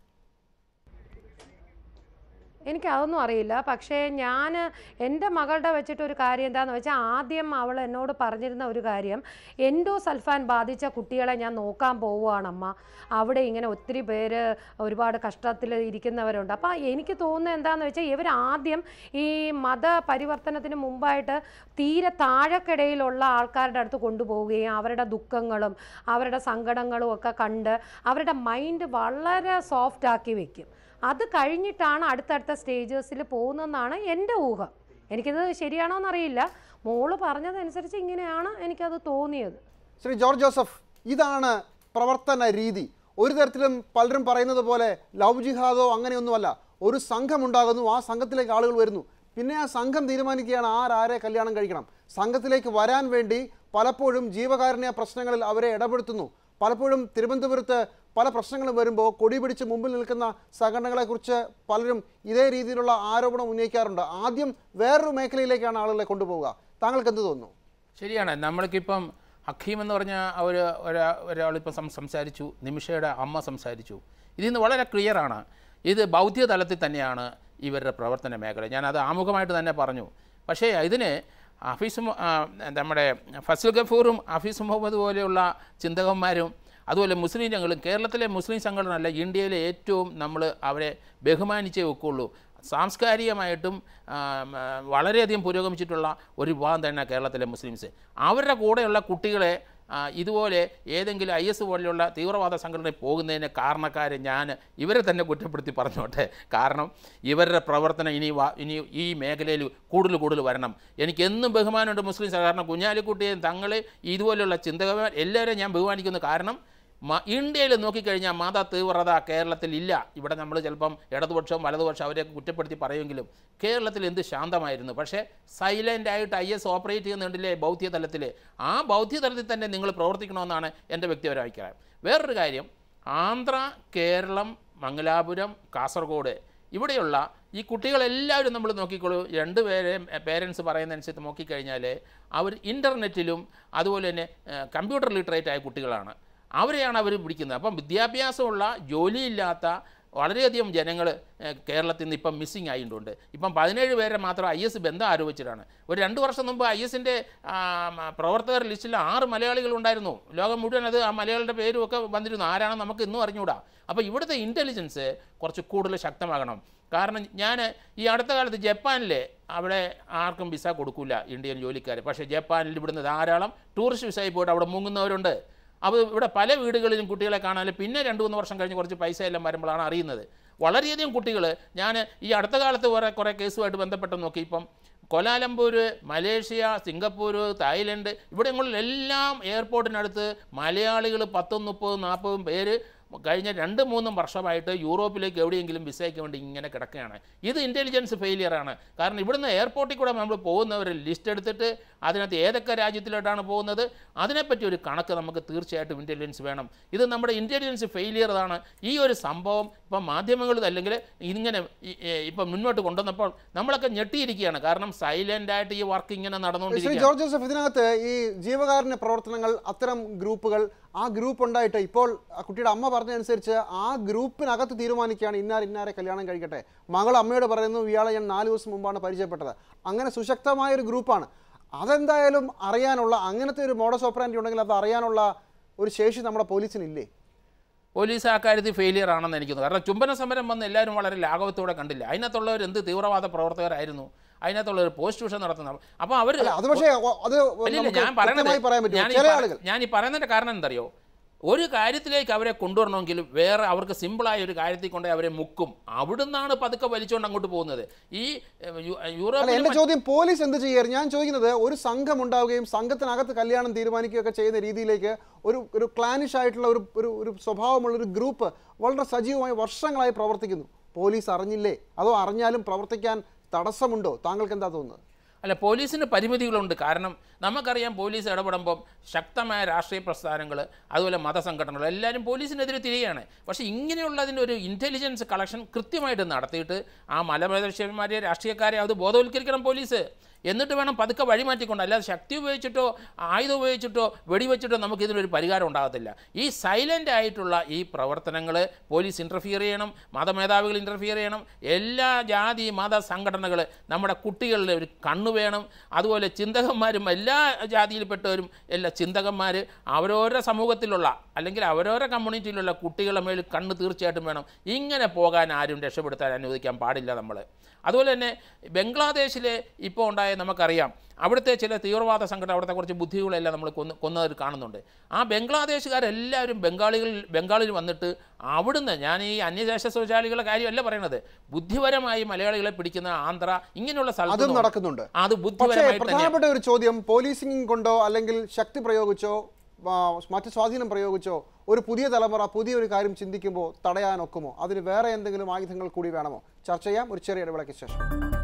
എനിക്ക് അതൊന്നും അറിയില്ല പക്ഷേ ഞാൻ എൻ്റെ മകളുടെ വെച്ചിട്ട് ഒരു കാര്യം എന്താണെന്ന് വെച്ചാൽ ആദ്യം അവൾ എന്നോട് പറഞ്ഞിരുന്ന ഒരു കാര്യം എൻഡോ സൽഫാൻ ബാധിച്ച കുട്ടികളെ ഞാൻ നോക്കാൻ പോവുകയാണമ്മ അവിടെ ഇങ്ങനെ ഒത്തിരി പേര് ഒരുപാട് കഷ്ടത്തിൽ ഇരിക്കുന്നവരുണ്ട് അപ്പോൾ എനിക്ക് തോന്നുന്നത് എന്താണെന്ന് വെച്ചാൽ ഇവർ ആദ്യം ഈ മത പരിവർത്തനത്തിന് മുമ്പായിട്ട് തീരെ താഴെക്കിടയിലുള്ള ആൾക്കാരുടെ അടുത്ത് കൊണ്ടുപോവുകയും അവരുടെ ദുഃഖങ്ങളും അവരുടെ സങ്കടങ്ങളും ഒക്കെ കണ്ട് അവരുടെ മൈൻഡ് വളരെ സോഫ്റ്റ് ആക്കി വെക്കും അത് കഴിഞ്ഞിട്ടാണ് അടുത്തടുത്ത സ്റ്റേജസിൽ പോകുന്നതെന്നാണ് എൻ്റെ ഊഹം എനിക്കിത് ശരിയാണോ എന്നറിയില്ല മോള് പറഞ്ഞതനുസരിച്ച് ഇങ്ങനെയാണ് എനിക്കത് തോന്നിയത് ശ്രീ ജോർജ് ജോസഫ് ഇതാണ് പ്രവർത്തന രീതി ഒരു തരത്തിലും പലരും പറയുന്നത് പോലെ ലവ് ജിഹാദോ അങ്ങനെയൊന്നുമല്ല ഒരു സംഘം ഉണ്ടാകുന്നു ആ സംഘത്തിലേക്ക് ആളുകൾ വരുന്നു പിന്നെ ആ സംഘം തീരുമാനിക്കുകയാണ് ആരാരെ കല്യാണം കഴിക്കണം സംഘത്തിലേക്ക് വരാൻ വേണ്ടി പലപ്പോഴും ജീവകാരുണ്യ പ്രശ്നങ്ങളിൽ അവരെ ഇടപെടുത്തുന്നു പലപ്പോഴും തിരുവനന്തപുരത്ത് പല പ്രശ്നങ്ങളും വരുമ്പോൾ കൊടി പിടിച്ച് മുമ്പിൽ നിൽക്കുന്ന സംഘടനകളെക്കുറിച്ച് പലരും ഇതേ രീതിയിലുള്ള ആരോപണം ഉന്നയിക്കാറുണ്ട് ആദ്യം വേറൊരു മേഖലയിലേക്കാണ് ആളുകളെ കൊണ്ടുപോവുക താങ്കൾക്ക് എന്ത് തോന്നുന്നു ശരിയാണ് നമ്മൾക്കിപ്പം ഹക്കീം എന്ന് പറഞ്ഞ ഒരു ഒരാ ഒരാളിപ്പം സം സംസാരിച്ചു നിമിഷയുടെ അമ്മ സംസാരിച്ചു ഇതിൽ നിന്ന് വളരെ ക്ലിയറാണ് ഇത് ബൗദ്ധിക തലത്തിൽ തന്നെയാണ് ഇവരുടെ പ്രവർത്തന മേഖല ഞാനത് ആമുഖമായിട്ട് തന്നെ പറഞ്ഞു പക്ഷേ ഇതിന് ഹഫീസ് മു- ആ, നമ്മുടെ ഫസൽ ഗഫൂറും ഹഫീസ് മുഹമ്മദ് പോലെയുള്ള ചിന്തകന്മാരും അതുപോലെ മുസ്ലിം ഞങ്ങളും കേരളത്തിലെ മുസ്ലിം സംഘടന അല്ല ഇന്ത്യയിലെ ഏറ്റവും നമ്മൾ അവരെ ബഹുമാനിച്ചേ വെക്കുള്ളൂ സാംസ്കാരികമായിട്ടും ആ, ആ, വളരെയധികം പുരോഗമിച്ചിട്ടുള്ള ഒരു വിഭാഗം തന്നെ കേരളത്തിലെ മുസ്ലിംസ് അവരുടെ കൂടെയുള്ള കുട്ടികളെ ആ, ഇതുപോലെ ഏതെങ്കിലും ഐ എസ് പോലെയുള്ള തീവ്രവാദ സംഘടനയിൽ പോകുന്നതിന് കാരണക്കാരെ ഞാൻ ഇവരെ തന്നെ കുറ്റപ്പെടുത്തി പറഞ്ഞോട്ടെ കാരണം ഇവരുടെ പ്രവർത്തനം ഇനി വാ ഇനി ഈ മേഖലയിൽ കൂടുതൽ കൂടുതൽ വരണം എനിക്ക് എന്നും ബഹുമാനമുണ്ട് മുസ്ലിം കാരണം കുഞ്ഞാലിക്കുട്ടിയെയും തങ്ങളെ ഇതുപോലെയുള്ള ചിന്തകന്മാർ എല്ലാവരെയും ഞാൻ ബഹുമാനിക്കുന്നു കാരണം മ ഇന്ത്യയിൽ നോക്കിക്കഴിഞ്ഞാൽ മത തീവ്രത കേരളത്തിൽ ഇല്ല ഇവിടെ നമ്മൾ ചിലപ്പം ഇടതുപക്ഷവും വലതുപക്ഷവും അവരെയൊക്കെ കുറ്റപ്പെടുത്തി പറയുമെങ്കിലും കേരളത്തിൽ എന്ത് ശാന്തമായിരുന്നു പക്ഷേ സൈലൻ്റ് ആയിട്ട് ഐ എസ് ഓപ്പറേറ്റ് ചെയ്യുന്നുണ്ടല്ലേ ബൗദ്ധിക തലത്തിൽ ആ ബൗദ്ധിക തലത്തിൽ തന്നെ നിങ്ങൾ പ്രവർത്തിക്കണമെന്നാണ് എൻ്റെ വ്യക്തിപരമായ അഭിപ്രായം വേറൊരു കാര്യം ആന്ധ്ര കേരളം മംഗലാപുരം കാസർഗോഡ് ഇവിടെയുള്ള ഈ കുട്ടികളെല്ലാവരും നമ്മൾ നോക്കിക്കോളൂ രണ്ട് പേരെ പേരൻസ് പറയുന്നതനുസരിച്ച് നോക്കിക്കഴിഞ്ഞാൽ അവർ ഇൻ്റർനെറ്റിലും അതുപോലെ തന്നെ കമ്പ്യൂട്ടർ ലിറ്ററേറ്റ് ആയ കുട്ടികളാണ് അവരെയാണ് അവർ പിടിക്കുന്നത് അപ്പം വിദ്യാഭ്യാസമുള്ള ജോലിയില്ലാത്ത വളരെയധികം ജനങ്ങൾ കേരളത്തിൽ നിന്ന് ഇപ്പം മിസ്സിങ് ആയിട്ടുണ്ട് ഇപ്പം പതിനേഴ് പേരെ മാത്രം ഐ എസ് ബന്ധം ആരോപിച്ചിട്ടാണ് ഒരു രണ്ട് വർഷം മുമ്പ് ഐ എസിൻ്റെ പ്രവർത്തകർ ലിസ്റ്റിൽ ആറ് മലയാളികൾ ഉണ്ടായിരുന്നു ലോകം മുഴുവൻ അത് ആ മലയാളിയുടെ പേരും ഒക്കെ വന്നിരുന്നു ആരാണെന്ന് നമുക്ക് ഇന്നും അറിഞ്ഞുകൂടാ അപ്പോൾ ഇവിടുത്തെ ഇൻ്റലിജൻസ് കുറച്ച് കൂടുതൽ ശക്തമാകണം കാരണം ഞാൻ ഈ അടുത്ത കാലത്ത് ജപ്പാനിൽ അവിടെ ആർക്കും വിസ കൊടുക്കില്ല ഇന്ത്യൻ ജോലിക്കാർ പക്ഷേ ജപ്പാനിൽ ഇവിടുന്ന് ധാരാളം ടൂറിസ്റ്റ് വിസയിൽ പോയിട്ട് അവിടെ മുങ്ങുന്നവരുണ്ട് അപ്പോൾ ഇവിടെ പല വീടുകളിലും കുട്ടികളെ കാണാൻ പിന്നെ രണ്ട് മൂന്ന് വർഷം കഴിഞ്ഞ് കുറച്ച് പൈസ എല്ലാം വരുമ്പോഴാണ് അറിയുന്നത് വളരെയധികം കുട്ടികൾ ഞാൻ ഈ അടുത്ത കാലത്ത് കുറേ കുറേ കേസുമായിട്ട് ബന്ധപ്പെട്ട് നോക്കി ഇപ്പം കൊലാലംപൂർ മലേഷ്യ സിംഗപ്പൂർ തായ്ലൻഡ് ഇവിടങ്ങളിലെല്ലാം എയർപോർട്ടിനടുത്ത് മലയാളികൾ പത്തും മുപ്പതും നാൽപ്പതും പേര് കഴിഞ്ഞ രണ്ട് മൂന്നും വർഷമായിട്ട് യൂറോപ്പിലേക്ക് എവിടെയെങ്കിലും വിസയ്ക്ക് വേണ്ടി ഇങ്ങനെ കിടക്കുകയാണ് ഇത് ഇൻ്റലിജൻസ് ഫെയിലിയറാണ് കാരണം ഇവിടുന്ന് എയർപോർട്ടിൽ കൂടെ നമ്മൾ പോകുന്നവർ ലിസ്റ്റ് എടുത്തിട്ട് അതിനകത്ത് ഏതൊക്കെ രാജ്യത്തിലോട്ടാണ് പോകുന്നത് അതിനെപ്പറ്റി ഒരു കണക്ക് നമുക്ക് തീർച്ചയായിട്ടും ഇൻ്റലിജൻസ് വേണം ഇത് നമ്മുടെ ഇൻ്റലിജൻസ് ഫെയിലിയർ ആണ് ഈ ഒരു സംഭവം ഇപ്പം മാധ്യമങ്ങളിൽ അല്ലെങ്കിൽ ഇങ്ങനെ ഈ- ഈ- ഇപ്പം മുന്നോട്ട് കൊണ്ടുവന്നപ്പോൾ നമ്മളൊക്കെ ഞെട്ടിയിരിക്കുകയാണ് കാരണം സൈലൻ്റ് ആയിട്ട് ഈ വർക്ക് ഇങ്ങനെ ശ്രീ നടന്നുകൊണ്ടിരിക്കുകയാണ് ജോർജ് ജോസഫ് ഇതിനകത്ത് ഈ ജീവകാരുണ്യ പ്രവർത്തനങ്ങൾ അത്തരം ഗ്രൂപ്പുകൾ ആ ഗ്രൂപ്പ് ഉണ്ടായിട്ട് ഇപ്പോൾ ആ കുട്ടിയുടെ അമ്മ പറഞ്ഞതനുസരിച്ച് ആ ഗ്രൂപ്പിനകത്ത് തീരുമാനിക്കുകയാണ് ഇന്നാർ ഇന്നാരെ കല്യാണം കഴിക്കട്ടെ മകൾ അമ്മയോട് പറയുന്നു ഇയാളെ ഞാൻ നാല് ദിവസം മുമ്പാണ് പരിചയപ്പെട്ടത് അങ്ങനെ സുശക്തമായ ഒരു ഗ്രൂപ്പാണ് അതെന്തായാലും അറിയാനുള്ള അങ്ങനത്തെ ഒരു മോഡസ് ഓപ്പറാൻറ്റി ഉണ്ടെങ്കിൽ അത് അറിയാനുള്ള ഒരു ശേഷി നമ്മുടെ പോലീസിനില്ലേ പോലീസ് ആ കാര്യത്തിൽ ഫെയിലിയർ ആണെന്ന് എനിക്ക് തോന്നുന്നു കാരണം ചുംബന സമരം വന്ന് എല്ലാവരും വളരെ ലാഘവത്തോടെ കണ്ടില്ല അതിനകത്തുള്ളവർ എന്ത് തീവ്രവാദ പ്രവർത്തകരായിരുന്നു അതിനകത്തുള്ളവർ പോസ്റ്റിറ്റ്യൂഷൻ നടത്തുന്ന അപ്പോൾ അവർ അല്ല അത് പക്ഷേ അത് അല്ലല്ല, നമുക്ക് ഞാൻ പറയുന്നത് കൃത്യമായി പറയാൻ പറ്റുമോ ഞാൻ ഈ ചില പറ- ആളുകൾ ഞാൻ ഈ പറയുന്നതിന്റെ കാരണം എന്തറിയോ ഒരു കാര്യത്തിലേക്ക് അവരെ കൊണ്ടുവരണമെങ്കിൽ വേറെ അവർക്ക് സിമ്പിളായ ഒരു കാര്യത്തിൽ കൊണ്ട് അവരെ മുക്കും അവിടുന്നാണ് പതുക്കെ വലിച്ചുകൊണ്ട് അങ്ങോട്ട് പോകുന്നത് ഈ ഏഹ്, യു- അല്ല യൂറോപ്പിലും എന്റെ മറ്റ് ചോദ്യം പോലീസ് എന്ത് ചെയ്യാറ് ഞാൻ ചോദിക്കുന്നത് ഒരു സംഘം ഉണ്ടാവുകയും സംഘത്തിനകത്ത് കല്യാണം തീരുമാനിക്കുകയൊക്കെ ചെയ്യുന്ന രീതിയിലേക്ക് ഒരു ഒരു ക്ലാനിഷ് ആയിട്ടുള്ള ഒരു ഒരു ഒരു സ്വഭാവമുള്ള ഒരു ഗ്രൂപ്പ് വളരെ സജീവമായി വർഷങ്ങളായി പ്രവർത്തിക്കുന്നു പോലീസ് അറിഞ്ഞില്ലേ അതോ അറിഞ്ഞാലും പ്രവർത്തിക്കാൻ തടസ്സമുണ്ടോ താങ്കൾക്ക് എന്താ തോന്നുന്നത് അല്ല പോലീസിന് പരിമിതികളുണ്ട് കാരണം നമുക്കറിയാം പോലീസ് ഇടപെടുമ്പം ശക്തമായ രാഷ്ട്രീയ പ്രസ്ഥാനങ്ങൾ അതുപോലെ മതസംഘടനകൾ എല്ലാവരും പോലീസിനെതിരെ തിരികെയാണ് പക്ഷേ ഇങ്ങനെയുള്ളതിൻ്റെ ഒരു ഇൻ്റലിജൻസ് കളക്ഷൻ കൃത്യമായിട്ട് നടത്തിയിട്ട് ആ മലപ്രദേശന്മാരെ രാഷ്ട്രീയക്കാരെ അത് ബോധവൽക്കരിക്കണം പോലീസ് എന്നിട്ട് വേണം പതുക്കെ വഴിമാറ്റിക്കൊണ്ട് അല്ലാതെ ശക്തി ഉപയോഗിച്ചിട്ടോ ആയുധം ഉപയോഗിച്ചിട്ടോ വെടിവെച്ചിട്ടോ നമുക്ക് ഇതിനൊരു പരിഹാരം ഉണ്ടാകത്തില്ല ഈ സൈലൻ്റ് ആയിട്ടുള്ള ഈ പ്രവർത്തനങ്ങൾ പോലീസ് ഇൻ്റർഫിയർ ചെയ്യണം മതമേധാവികൾ ഇൻ്റർഫിയർ ചെയ്യണം എല്ലാ ജാതി മത സംഘടനകൾ നമ്മുടെ കുട്ടികളിൽ ഒരു കണ്ണു വേണം അതുപോലെ ചിന്തകന്മാരും എല്ലാ ജാതിയിൽപ്പെട്ടവരും എല്ലാ ചിന്തകന്മാർ അവരോരോ സമൂഹത്തിലുള്ള അല്ലെങ്കിൽ അവരോരോ കമ്മ്യൂണിറ്റിയിലുള്ള കുട്ടികളുടെ മേൽ കണ്ണ് തീർച്ചയായിട്ടും വേണം ഇങ്ങനെ പോകാൻ ആരും രക്ഷപ്പെടുത്താൻ അനുവദിക്കാൻ പാടില്ല നമ്മൾ അതുപോലെ തന്നെ ബംഗ്ലാദേശിൽ ഇപ്പോൾ ഉണ്ടായ നമുക്കറിയാം അവിടുത്തെ ചില തീവ്രവാദ സംഘടന അവിടുത്തെ കുറച്ച് ബുദ്ധികളെല്ലാം നമ്മൾ കൊന്ന് കൊന്നതിൽ കാണുന്നുണ്ട് ആ ബംഗ്ലാദേശുകാരെല്ലാവരും ബംഗാളികളിൽ ബംഗാളിൽ വന്നിട്ട് അവിടുന്ന് ഞാൻ ഈ അന്യദേശ തൊഴിലാളികളുടെ കാര്യമല്ല പറയണത് ബുദ്ധിപരമായി മലയാളികളെ പിടിക്കുന്ന ആന്ധ്ര ഇങ്ങനെയുള്ള അതും സ്ഥലത്ത് നടക്കുന്നുണ്ട് അത് പക്ഷേ ബുദ്ധിപരമായിട്ട് തന്നെയാണ് പ്രധാനപ്പെട്ട ഒരു ചോദ്യം പോലീസിംഗ് കൊണ്ടോ അല്ലെങ്കിൽ ശക്തി പ്രയോഗിച്ചോ ആ, മറ്റ് സ്വാധീനം പ്രയോഗിച്ചോ ഒരു പുതിയ തലമുറ പുതിയൊരു കാര്യം ചിന്തിക്കുമ്പോൾ തടയാൻ ഒക്കുമോ അതിന് വേറെ എന്തെങ്കിലും ആയുധങ്ങൾ കൂടി വേണമോ ചർച്ച ചെയ്യാം ഒരു ചെറിയ ഇടവേളയ്ക്ക് ശേഷം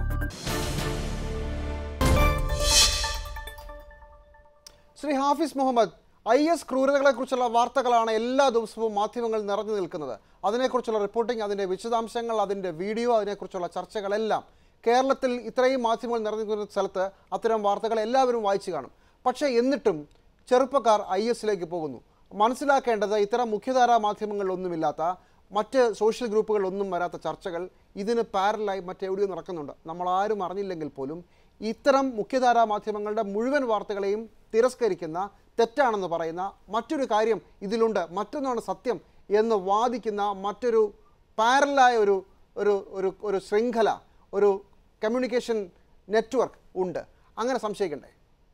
ശ്രീ ഹാഫിസ് മുഹമ്മദ് ഐ എസ് ക്രൂരതകളെക്കുറിച്ചുള്ള വാർത്തകളാണ് എല്ലാ ദിവസവും മാധ്യമങ്ങൾ നിറഞ്ഞു നിൽക്കുന്നത് അതിനെക്കുറിച്ചുള്ള റിപ്പോർട്ടിംഗ് അതിൻ്റെ വിശദാംശങ്ങൾ അതിൻ്റെ വീഡിയോ അതിനെക്കുറിച്ചുള്ള ചർച്ചകളെല്ലാം കേരളത്തിൽ ഇത്രയും മാധ്യമങ്ങൾ നിറഞ്ഞു നിൽക്കുന്ന സ്ഥലത്ത് അത്തരം വാർത്തകൾ എല്ലാവരും വായിച്ചു കാണും പക്ഷേ എന്നിട്ടും ചെറുപ്പക്കാർ ഐ എസിലേക്ക് പോകുന്നു മനസ്സിലാക്കേണ്ടത് ഇത്തരം മുഖ്യധാരാ മാധ്യമങ്ങളിലൊന്നുമില്ലാത്ത മറ്റ് സോഷ്യൽ ഗ്രൂപ്പുകളിലൊന്നും വരാത്ത ചർച്ചകൾ ഇതിന് പാരലായി മറ്റെവിടെയോ നടക്കുന്നുണ്ട് നമ്മളാരും അറിഞ്ഞില്ലെങ്കിൽ പോലും ഇത്തരം മുഖ്യധാരാ മാധ്യമങ്ങളുടെ മുഴുവൻ വാർത്തകളെയും തിരസ്കരിക്കുന്ന തെറ്റാണെന്ന് പറയുന്ന മറ്റൊരു കാര്യം ഇതിലുണ്ട് മറ്റൊന്നാണ് സത്യം എന്ന് വാദിക്കുന്ന മറ്റൊരു പാരലായ ഒരു ഒരു ഒരു ഒരു ശൃംഖല ഒരു കമ്മ്യൂണിക്കേഷൻ നെറ്റ്വർക്ക് ഉണ്ട് അങ്ങനെ സംശയിക്കണ്ടേ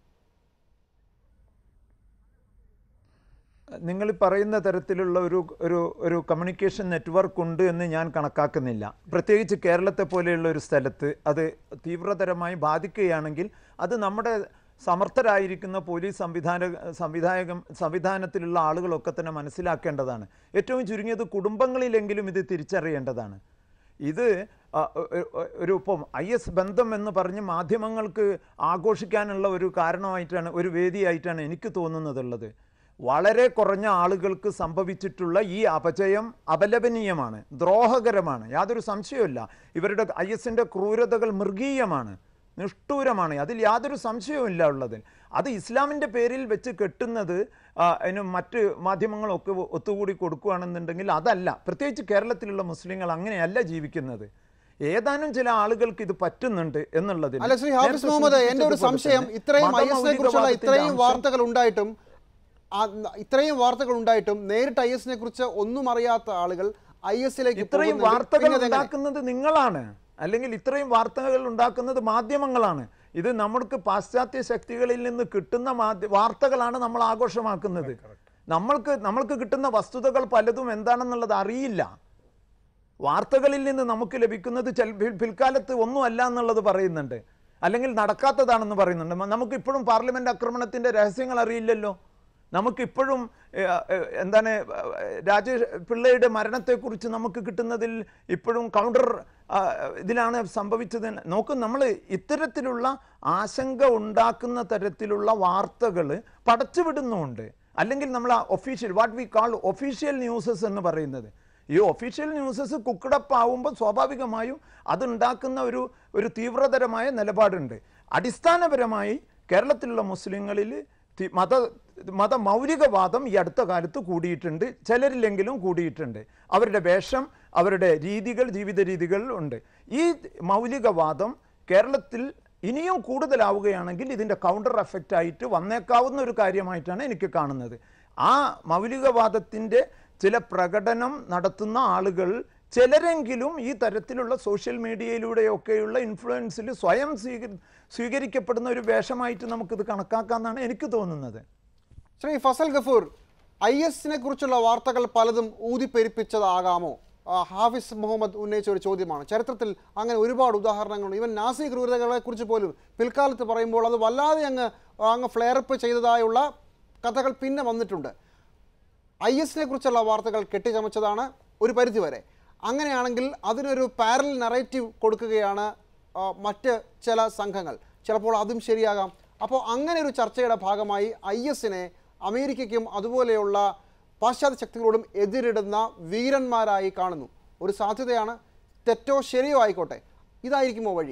നിങ്ങൾ പറയുന്ന തരത്തിലുള്ള ഒരു ഒരു ഒരു കമ്മ്യൂണിക്കേഷൻ നെറ്റ്വർക്ക് ഉണ്ട് എന്ന് ഞാൻ കണക്കാക്കുന്നില്ല പ്രത്യേകിച്ച് കേരളത്തെ പോലെയുള്ള ഒരു സ്ഥലത്ത് അത് തീവ്രതരമായി ബാധിക്കുകയാണെങ്കിൽ അത് നമ്മുടെ സമർത്ഥരായിരിക്കുന്ന പോലീസ് സംവിധാന സംവിധായകം സംവിധാനത്തിലുള്ള ആളുകളൊക്കെ തന്നെ മനസ്സിലാക്കേണ്ടതാണ് ഏറ്റവും ചുരുങ്ങിയത് കുടുംബങ്ങളിലെങ്കിലും ഇത് തിരിച്ചറിയേണ്ടതാണ് ഇത് ആ, ഒ- ഒ- ഒരു ഇപ്പം ഐ എസ് ബന്ധം എന്ന് പറഞ്ഞ് മാധ്യമങ്ങൾക്ക് ആഘോഷിക്കാനുള്ള ഒരു കാരണമായിട്ടാണ് ഒരു വേദിയായിട്ടാണ് എനിക്ക് തോന്നുന്നതുള്ളത് വളരെ കുറഞ്ഞ ആളുകൾക്ക് സംഭവിച്ചിട്ടുള്ള ഈ അപജയം അപലപനീയമാണ് ദ്രോഹകരമാണ് യാതൊരു സംശയവുമില്ല ഇവരുടെ ഐ എസിൻ്റെ ക്രൂരതകൾ മൃഗീയമാണ് നിഷ്ഠൂരമാണ് അതിൽ യാതൊരു സംശയവുമില്ല ഉള്ളത് അത് ഇസ്ലാമിൻ്റെ പേരിൽ വെച്ച് കെട്ടുന്നത് ആ, അതിന് മറ്റ് മാധ്യമങ്ങളൊക്കെ ഒത്തുകൂടി കൊടുക്കുകയാണെന്നുണ്ടെങ്കിൽ അതല്ല പ്രത്യേകിച്ച് കേരളത്തിലുള്ള മുസ്ലിങ്ങൾ അങ്ങനെയല്ല ജീവിക്കുന്നത് ഏതാനും ചില ആളുകൾക്ക് ഇത് പറ്റുന്നുണ്ട് എന്നുള്ളതിൽ അല്ല ശ്രീ ഹാഫിസ് നേരത്തെ മുഹമ്മദ് എൻ്റെ ഒരു സൂചിപ്പിച്ചതുപോലെ സംശയം തന്നെ ഇത്രയും ഐ എസിനെ കുറിച്ചുള്ള മതമൗലികവാദത്തിന്റെ ഇത്രയും അംശം വാർത്തകൾ ഉണ്ടായിട്ടും ആ, ന- ഇത്രയും വാർത്തകൾ ഉണ്ടായിട്ടും നേരിട്ട് ഐ എസിനെ കുറിച്ച് ഒന്നും അറിയാത്ത ആളുകൾ ഐ എസിലേക്ക് ഇത്രയും വാർത്തകൾ ഉണ്ടാക്കുന്നത് നിങ്ങളാണ് അല്ലെങ്കിൽ ഇത്രയും വാർത്തകൾ ഉണ്ടാക്കുന്നത് മാധ്യമങ്ങളാണ് ഇത് നമ്മൾക്ക് പാശ്ചാത്യ ശക്തികളിൽ നിന്ന് കിട്ടുന്ന മാധ്യ വാർത്തകളാണ് നമ്മൾ ആഘോഷമാക്കുന്നത് നമ്മൾക്ക് നമ്മൾക്ക് കിട്ടുന്ന വസ്തുതകൾ പലതും എന്താണെന്നുള്ളത് അറിയില്ല വാർത്തകളിൽ നിന്ന് നമുക്ക് ലഭിക്കുന്നത് ചെൽ പിൽ- പിൽക്കാലത്ത് ഒന്നുമല്ല എന്നുള്ളത് പറയുന്നുണ്ട് അല്ലെങ്കിൽ നടക്കാത്തതാണെന്ന് പറയുന്നുണ്ട് മ- നമുക്ക് ഇപ്പോഴും പാർലമെന്റ് ആക്രമണത്തിന്റെ രഹസ്യങ്ങൾ അറിയില്ലല്ലോ നമുക്കിപ്പോഴും ഏഹ്, ഏഹ്, എന്താണ് ഏഹ്, രാജേഷ് പിള്ളയുടെ മരണത്തെക്കുറിച്ച് നമുക്ക് കിട്ടുന്നതിൽ ഇപ്പോഴും കൗണ്ടർ ആ, ഇതിലാണ് സംഭവിച്ചത് നോക്കും നമ്മൾ ഇത്തരത്തിലുള്ള ആശങ്ക ഉണ്ടാക്കുന്ന തരത്തിലുള്ള വാർത്തകൾ പടച്ചുവിടുന്നുണ്ട് അല്ലെങ്കിൽ നമ്മൾ official what we call official newses എന്ന് പറയുന്നത് ഈ ഒഫീഷ്യൽ ന്യൂസസ് കുക്കഡപ്പ് ആവുമ്പോൾ സ്വാഭാവികമായും അതുണ്ടാക്കുന്ന ഒരു ഒരു തീവ്രതരമായ നിലപാടുണ്ട് അടിസ്ഥാനപരമായി കേരളത്തിലുള്ള മുസ്ലിങ്ങളിൽ തി- മത മത മൗലികവാദം ഈ അടുത്ത കാലത്ത് കൂടിയിട്ടുണ്ട് ചിലരിലെങ്കിലും കൂടിയിട്ടുണ്ട് അവരുടെ വേഷം അവരുടെ രീതികൾ ജീവിത രീതികൾ ഉണ്ട് ഈ മൗലികവാദം കേരളത്തിൽ ഇനിയും കൂടുതലാവുകയാണെങ്കിൽ ഇതിൻ്റെ കൗണ്ടർ എഫക്റ്റ് ആയിട്ട് വന്നേക്കാവുന്ന ഒരു കാര്യമായിട്ടാണ് എനിക്ക് കാണുന്നത് ആ മൗലികവാദത്തിൻ്റെ ചില പ്രകടനം നടത്തുന്ന ആളുകൾ ചിലരെങ്കിലും ഈ തരത്തിലുള്ള സോഷ്യൽ മീഡിയയിലൂടെയൊക്കെയുള്ള ഇൻഫ്ലുവൻസിൽ സ്വയം സ്വീകരി സ്വീകരിക്കപ്പെടുന്ന ഒരു വേഷമായിട്ട് നമുക്കിത് കണക്കാക്കാമെന്നാണ് എനിക്ക് തോന്നുന്നത് ശ്രീ ഫസൽ ഗഫൂർ ഐ എസിനെ കുറിച്ചുള്ള വാർത്തകൾ പലതും ഊതിപ്പെരിപ്പിച്ചതാകാമോ ആ, ഹാഫിസ് മുഹമ്മദ് ഉന്നയിച്ച ഒരു ചോദ്യമാണ് ചരിത്രത്തിൽ അങ്ങനെ ഒരുപാട് ഉദാഹരണങ്ങളുണ്ട് ഈവൻ നാസി ക്രൂരതകളെ കുറിച്ച് പോലും പിൽക്കാലത്ത് പറയുമ്പോൾ അത് വല്ലാതെ അങ്ങ് അങ്ങ് ഫ്ലെയറപ്പ് ചെയ്തതായുള്ള കഥകൾ പിന്നെ വന്നിട്ടുണ്ട് ഐ എസിനെ കുറിച്ചുള്ള വാർത്തകൾ കെട്ടിച്ചമച്ചതാണ് ഒരു പരിധിവരെ അങ്ങനെയാണെങ്കിൽ അതിനൊരു പാരൽ നറേറ്റീവ് കൊടുക്കുകയാണ് ആ, മറ്റ് ചില സംഘങ്ങൾ ചിലപ്പോൾ അതും ശരിയാകാം അപ്പോൾ അങ്ങനെ ഒരു ചർച്ചയുടെ ഭാഗമായി ഐ എസിനെ അമേരിക്കയ്ക്കും അതുപോലെയുള്ള പാശ്ചാത്യ ശക്തികളോടും എതിരിടുന്ന വീരന്മാരായി കാണുന്നു ഒരു സാധ്യതയാണ് തെറ്റോ ശരിയോ ആയിക്കോട്ടെ ഇതായിരിക്കുമോ വഴി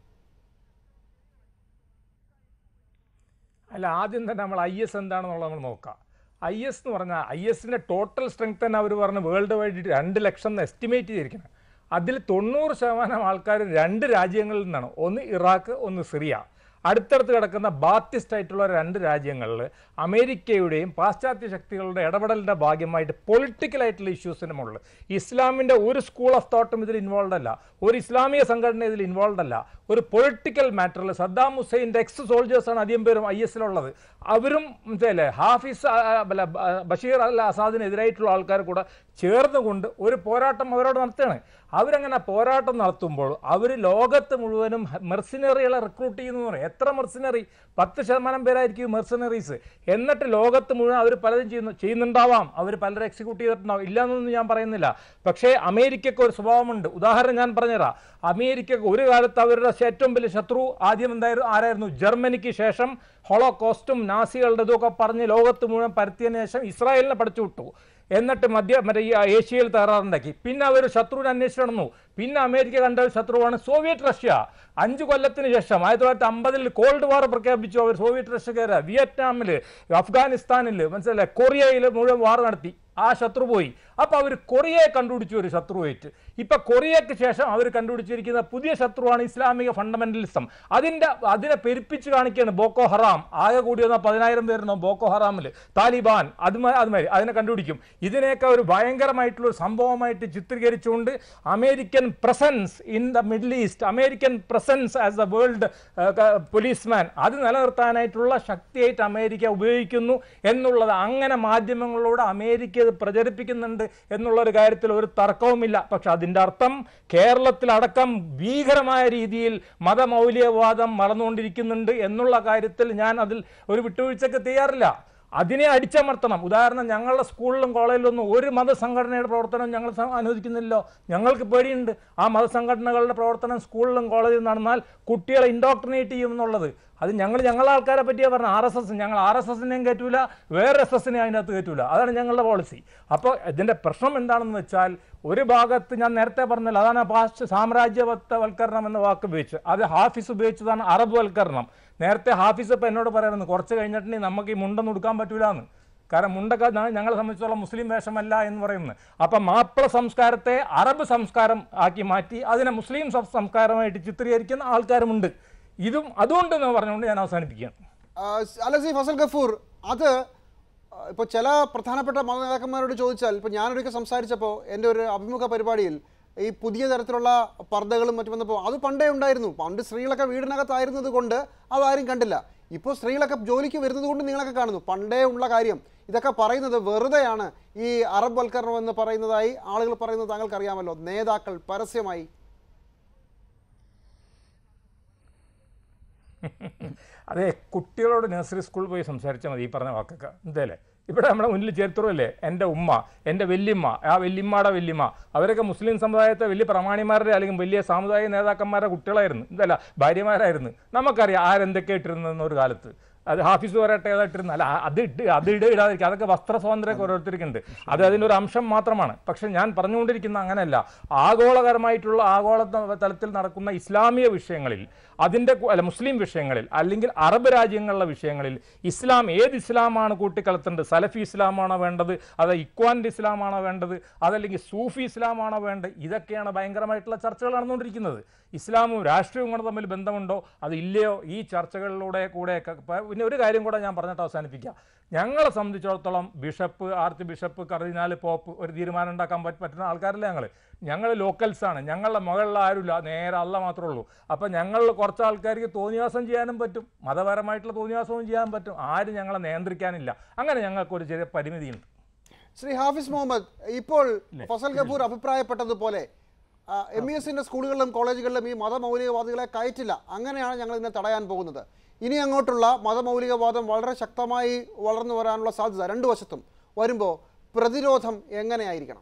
അല്ല ആദ്യം തന്നെ നമ്മൾ ഐ എസ് എന്താണെന്നുള്ളത് നമ്മൾ നോക്കാം ഐ എസ് എന്ന് പറഞ്ഞാൽ ഐ എസിൻ്റെ ടോട്ടൽ സ്ട്രെങ്ത് തന്നെ അവർ പറഞ്ഞ് വേൾഡ് വൈഡ് രണ്ട് ലക്ഷം എന്ന് എസ്റ്റിമേറ്റ് ചെയ്തിരിക്കുന്നത് അതിൽ തൊണ്ണൂറ് ശതമാനം ആൾക്കാർ രണ്ട് രാജ്യങ്ങളിൽ നിന്നാണ് ഒന്ന് ഇറാഖ് ഒന്ന് സിറിയ അടുത്തടുത്ത് കിടക്കുന്ന ബാത്തിസ്റ്റ് ആയിട്ടുള്ള രണ്ട് രാജ്യങ്ങളിൽ അമേരിക്കയുടെയും പാശ്ചാത്യ ശക്തികളുടെ ഇടപെടലിൻ്റെ ഭാഗ്യമായിട്ട് പൊളിറ്റിക്കൽ ആയിട്ടുള്ള ഇഷ്യൂസിന് മുകളിൽ ഇസ്ലാമിൻ്റെ ഒരു സ്കൂൾ ഓഫ് തോട്ടും ഇതിൽ ഇൻവോൾവ് അല്ല ഒരു ഇസ്ലാമിക സംഘടന ഇതിൽ ഇൻവോൾവ് അല്ല ഒരു പൊളിറ്റിക്കൽ മാറ്ററിൽ സദ്ദാം ഹുസൈൻ്റെ എക്സ് സോൾജേഴ്സാണ് അധികം പേരും ഐ എസിലുള്ളത് അവരും മനസ്സിലല്ലേ ഹാഫിസ് ആ, ആ, അല്ല, ബ- ബഷീർ അൽ അസാദിനെതിരായിട്ടുള്ള ആൾക്കാർ കൂടെ ചേർന്നുകൊണ്ട് ഒരു പോരാട്ടം അവരോട് നടത്തുകയാണ് അവരങ്ങനെ പോരാട്ടം നടത്തുമ്പോൾ അവർ ലോകത്ത് മുഴുവനും മെർസിനറികളെ റിക്രൂട്ട് ചെയ്യുന്നു എന്ന് പറയും എത്ര മെർസിനറി പത്ത് ശതമാനം പേരായിരിക്കും മെർസിനറീസ് എന്നിട്ട് ലോകത്ത് മുഴുവൻ അവർ പലതും ചെയ്യുന്നു ചെയ്യുന്നുണ്ടാവാം അവർ പലരും എക്സിക്യൂട്ട് ചെയ്തിട്ടുണ്ടാവും ഇല്ലാന്നൊന്നും ഞാൻ പറയുന്നില്ല പക്ഷേ അമേരിക്കയ്ക്ക് ഒരു സ്വഭാവമുണ്ട് ഉദാഹരണം ഞാൻ പറഞ്ഞുതരാം അമേരിക്കക്ക് ഒരു കാലത്ത് അവരുടെ ഏറ്റവും വലിയ ശത്രു ആദ്യം എന്തായിരുന്നു ആരായിരുന്നു ജർമ്മനിക്ക് ശേഷം ഹോളോകോസ്റ്റും നാസികളുടെ ഇതൊക്കെ പറഞ്ഞ് ലോകത്ത് മുഴുവൻ പരത്തിയതിനു ശേഷം ഇസ്രായേലിനെ പഠിച്ചു വിട്ടു എന്നിട്ട് മധ്യ മറ്റേ ഈ ഏഷ്യയിൽ തകരാറുണ്ടാക്കി പിന്നെ അവർ ശത്രുവിനെ അന്വേഷിച്ച് നടന്നു പിന്നെ അമേരിക്ക കണ്ട ഒരു ശത്രുവാണ് സോവിയറ്റ് റഷ്യ അഞ്ച് കൊല്ലത്തിന് ശേഷം ആയിരത്തി തൊള്ളായിരത്തി അമ്പതിൽ കോൾഡ് വാർ പ്രഖ്യാപിച്ചു അവർ സോവിയറ്റ് റഷ്യക്കാര് വിയറ്റ്നാമിൽ അഫ്ഗാനിസ്ഥാനിൽ മനസ്സിലെ കൊറിയയിൽ മുഴുവൻ വാർ നടത്തി ആ ശത്രു പോയി അപ്പോൾ അവർ കൊറിയയെ കണ്ടുപിടിച്ചു ഒരു ശത്രുവായിട്ട് ഇപ്പൊ കൊറിയയ്ക്ക് ശേഷം അവർ കണ്ടുപിടിച്ചിരിക്കുന്ന പുതിയ ശത്രുവാണ് ഇസ്ലാമിക ഫണ്ടമെന്റലിസം അതിന്റെ അതിനെ പെരുപ്പിച്ച് കാണിക്കുകയാണ് ബോക്കോ ഹറാം ആകെ കൂടി വന്ന പതിനായിരം പേരുന്നോ ബോക്കോ ഹറാമിൽ താലിബാൻ അതുമാ അതുമാതിരി അതിനെ കണ്ടുപിടിക്കും ഇതിനെയൊക്കെ ഒരു ഭയങ്കരമായിട്ടുള്ള ഒരു സംഭവമായിട്ട് ചിത്രീകരിച്ചുകൊണ്ട് American presence in the Middle East American presence as the world policeman അത് നിലനിർത്താനായിട്ടുള്ള ശക്തിയായിട്ട് അമേരിക്ക ഉപയോഗിക്കുന്നു എന്നുള്ളത് അങ്ങനെ മാധ്യമങ്ങളിലൂടെ അമേരിക്ക ഇത് പ്രചരിപ്പിക്കുന്നുണ്ട് എന്നുള്ള ഒരു കാര്യത്തിൽ ഒരു തർക്കവുമില്ല പക്ഷെ അതിൻ്റെ അർത്ഥം കേരളത്തിലടക്കം ഭീകരമായ രീതിയിൽ മതമൗലികവാദം മറന്നുകൊണ്ടിരിക്കുന്നുണ്ട് എന്നുള്ള കാര്യത്തിൽ ഞാൻ അതിൽ ഒരു വിട്ടുവീഴ്ചയ്ക്ക് തയ്യാറില്ല അതിനെ അടിച്ചമർത്തണം ഉദാഹരണം ഞങ്ങളുടെ സ്കൂളിലും കോളേജിലൊന്നും ഒരു മതസംഘടനയുടെ പ്രവർത്തനം ഞങ്ങൾ സ- അനുവദിക്കുന്നില്ലല്ലോ ഞങ്ങൾക്ക് പേടിയുണ്ട് ആ മതസംഘടനകളുടെ പ്രവർത്തനം സ്കൂളിലും കോളേജിലും നടന്നാൽ കുട്ടികളെ ഇൻഡോക്ട്രിനേറ്റ് ചെയ്യും എന്നുള്ളത് അത് ഞങ്ങൾ ഞങ്ങളെ ആൾക്കാരെ പറ്റിയാ പറഞ്ഞത് ആർ എസ് എസ് ഞങ്ങൾ ആർ എസ് എസിനെയും കയറ്റൂല വേറെ എസ് എസിനെയും അതിനകത്ത് കയറ്റൂല അതാണ് ഞങ്ങളുടെ പോളിസി അപ്പോൾ ഇതിൻ്റെ പ്രശ്നം എന്താണെന്ന് വെച്ചാൽ ഒരു ഭാഗത്ത് ഞാൻ നേരത്തെ പറഞ്ഞല്ലോ അതാണ് പാശ്ച സാമ്രാജ്യവത്വവൽക്കരണം എന്ന വാക്ക് ഉപയോഗിച്ച് അത് ഹാഫിസ് ഉപയോഗിച്ചതാണ് അറബ് വൽക്കരണം നേരത്തെ ഹാഫിസ് ഇപ്പം എന്നോട് പറയുന്നത് കുറച്ച് കഴിഞ്ഞിട്ടുണ്ടെങ്കിൽ നമുക്ക് ഈ മുണ്ടൊന്നും ഉടുക്കാൻ പറ്റൂല എന്ന് കാരണം മുണ്ടൊക്കെ ഞ- ഞങ്ങളെ സംബന്ധിച്ചോളം മുസ്ലിം വേഷമല്ല എന്ന് പറയുന്നത് അപ്പം മാപ്പിള സംസ്കാരത്തെ അറബ് സംസ്കാരം ആക്കി മാറ്റി അതിനെ മുസ്ലിം സം- സംസ്കാരമായിട്ട് ചിത്രീകരിക്കുന്ന ആൾക്കാരുമുണ്ട് ഇതും അതുകൊണ്ട് എന്ന് പറഞ്ഞുകൊണ്ട് ഞാൻ അവസാനിപ്പിക്കുകയാണ് ആ, അലസി ഫസൽ ഗഫൂർ അത് ഇപ്പോൾ ചില പ്രധാനപ്പെട്ട മത നേതാക്കന്മാരോട് ചോദിച്ചാൽ ഇപ്പോൾ ഞാനൊരിക്കൽ സംസാരിച്ചപ്പോൾ എൻ്റെ ഒരു അഭിമുഖ പരിപാടിയിൽ ഈ പുതിയ തരത്തിലുള്ള പർദ്ദകളും മറ്റും വന്നപ്പോൾ അത് പണ്ടേ ഉണ്ടായിരുന്നു പണ്ട് സ്ത്രീകളൊക്കെ വീടിനകത്തായിരുന്നത് കൊണ്ട് അതാരും കണ്ടില്ല ഇപ്പോൾ സ്ത്രീകളൊക്കെ ജോലിക്ക് വരുന്നത് കൊണ്ട് നിങ്ങളൊക്കെ കാണുന്നു പണ്ടേ ഉള്ള കാര്യം ഇതൊക്കെ പറയുന്നത് വെറുതെയാണ് ഈ അറബ് വൽക്കരണം എന്ന് പറയുന്നതായി ആളുകൾ പറയുന്നത് താങ്കൾക്ക് അറിയാമല്ലോ നേതാക്കൾ പരസ്യമായി അതെ കുട്ടികളോട് നഴ്സറി സ്കൂളിൽ പോയി സംസാരിച്ചാൽ മതി ഈ പറഞ്ഞ വാക്കൊക്കെ എന്തല്ലേ ഇവിടെ നമ്മുടെ മുന്നിൽ ചേർത്തുറല്ലേ എൻ്റെ ഉമ്മ എൻ്റെ വല്യമ്മ ആ വല്യമ്മയുടെ വല്യമ്മ അവരൊക്കെ മുസ്ലിം സമുദായത്തെ വലിയ പ്രമാണിമാരുടെ അല്ലെങ്കിൽ വലിയ സാമുദായിക നേതാക്കന്മാരുടെ കുട്ടികളായിരുന്നു എന്തല്ല ഭാര്യമാരായിരുന്നു നമുക്കറിയാം ആരെന്തൊക്കെ ഇട്ടിരുന്നെന്ന് ഒരു കാലത്ത് അത് ഹാഫീസ് പറയട്ടെ ഏതായിട്ടിരുന്ന അല്ല അത് ഇട്ട് അത് ഇട ഇടാതിരിക്കുക അതൊക്കെ വസ്ത്ര സ്വാതന്ത്ര്യമൊക്കെ ഓരോരുത്തർക്കുണ്ട് അത് അതിൻ്റെ ഒരു അംശം മാത്രമാണ് പക്ഷെ ഞാൻ പറഞ്ഞുകൊണ്ടിരിക്കുന്ന അങ്ങനെയല്ല ആഗോളകരമായിട്ടുള്ള ആഗോള ത- തലത്തിൽ നടക്കുന്ന ഇസ്ലാമിക വിഷയങ്ങളിൽ അതിൻ്റെ കു- അല്ല മുസ്ലിം വിഷയങ്ങളിൽ അല്ലെങ്കിൽ അറബ് രാജ്യങ്ങളിലെ വിഷയങ്ങളിൽ ഇസ്ലാം ഏത് ഇസ്ലാമാണ് കൂട്ടിക്കലത്തേണ്ടത് സലഫി ഇസ്ലാമാണോ വേണ്ടത് അത് ഇക്വാൻ്റെ ഇസ്ലാമാണോ വേണ്ടത് അതല്ലെങ്കിൽ സൂഫി ഇസ്ലാമാണോ വേണ്ടത് ഇതൊക്കെയാണ് ഭയങ്കരമായിട്ടുള്ള ചർച്ചകൾ നടന്നുകൊണ്ടിരിക്കുന്നത് ഇസ്ലാമും രാഷ്ട്രീയവും കൂടെ തമ്മിൽ ബന്ധമുണ്ടോ അത് ഇല്ലയോ ഈ ചർച്ചകളിലൂടെ കൂടെയൊക്കെ പ- പിന്നെ ഒരു കാര്യം കൂടെ ഞാൻ പറഞ്ഞിട്ട് അവസാനിപ്പിക്കാം ഞങ്ങളെ സംബന്ധിച്ചിടത്തോളം bishop archbishop cardinal pope ഒരു തീരുമാനം ഉണ്ടാക്കാൻ പറ്റ- പറ്റുന്ന ആൾക്കാരല്ല ഞങ്ങൾ ഞങ്ങൾ ലോക്കൽസാണ് ഞങ്ങളുടെ മുകളിൽ ആരുമില്ല നേരെ അല്ല മാത്രമേ ഉള്ളൂ അപ്പം ഞങ്ങളിൽ കുറച്ച് ആൾക്കാർക്ക് തോന്നിവാസം ചെയ്യാനും പറ്റും മതപരമായിട്ടുള്ള തോന്നിവാസവും ചെയ്യാൻ പറ്റും ആരും ഞങ്ങളെ നിയന്ത്രിക്കാനില്ല അങ്ങനെ ഞങ്ങൾക്ക് ഒരു ചെറിയ പരിമിതിയുണ്ട് ശ്രീ ഹാഫിസ് മുഹമ്മദ് ഇപ്പോൾ ഫസൽ കപൂർ അഭിപ്രായപ്പെട്ടതുപോലെ എം ഇ എസിന്റെ സ്കൂളുകളിലും കോളേജുകളിലും ഈ മതമൗലികവാദികളെ കയറ്റില്ല അങ്ങനെയാണ് ഞങ്ങൾ ഇതിനെ തടയാൻ പോകുന്നത് ഇനി അങ്ങോട്ടുള്ള മതമൗലികവാദം വളരെ ശക്തമായി വളർന്നു വരാനുള്ള സാധ്യത രണ്ടു വശത്തും വരുമ്പോൾ പ്രതിരോധം എങ്ങനെയായിരിക്കണം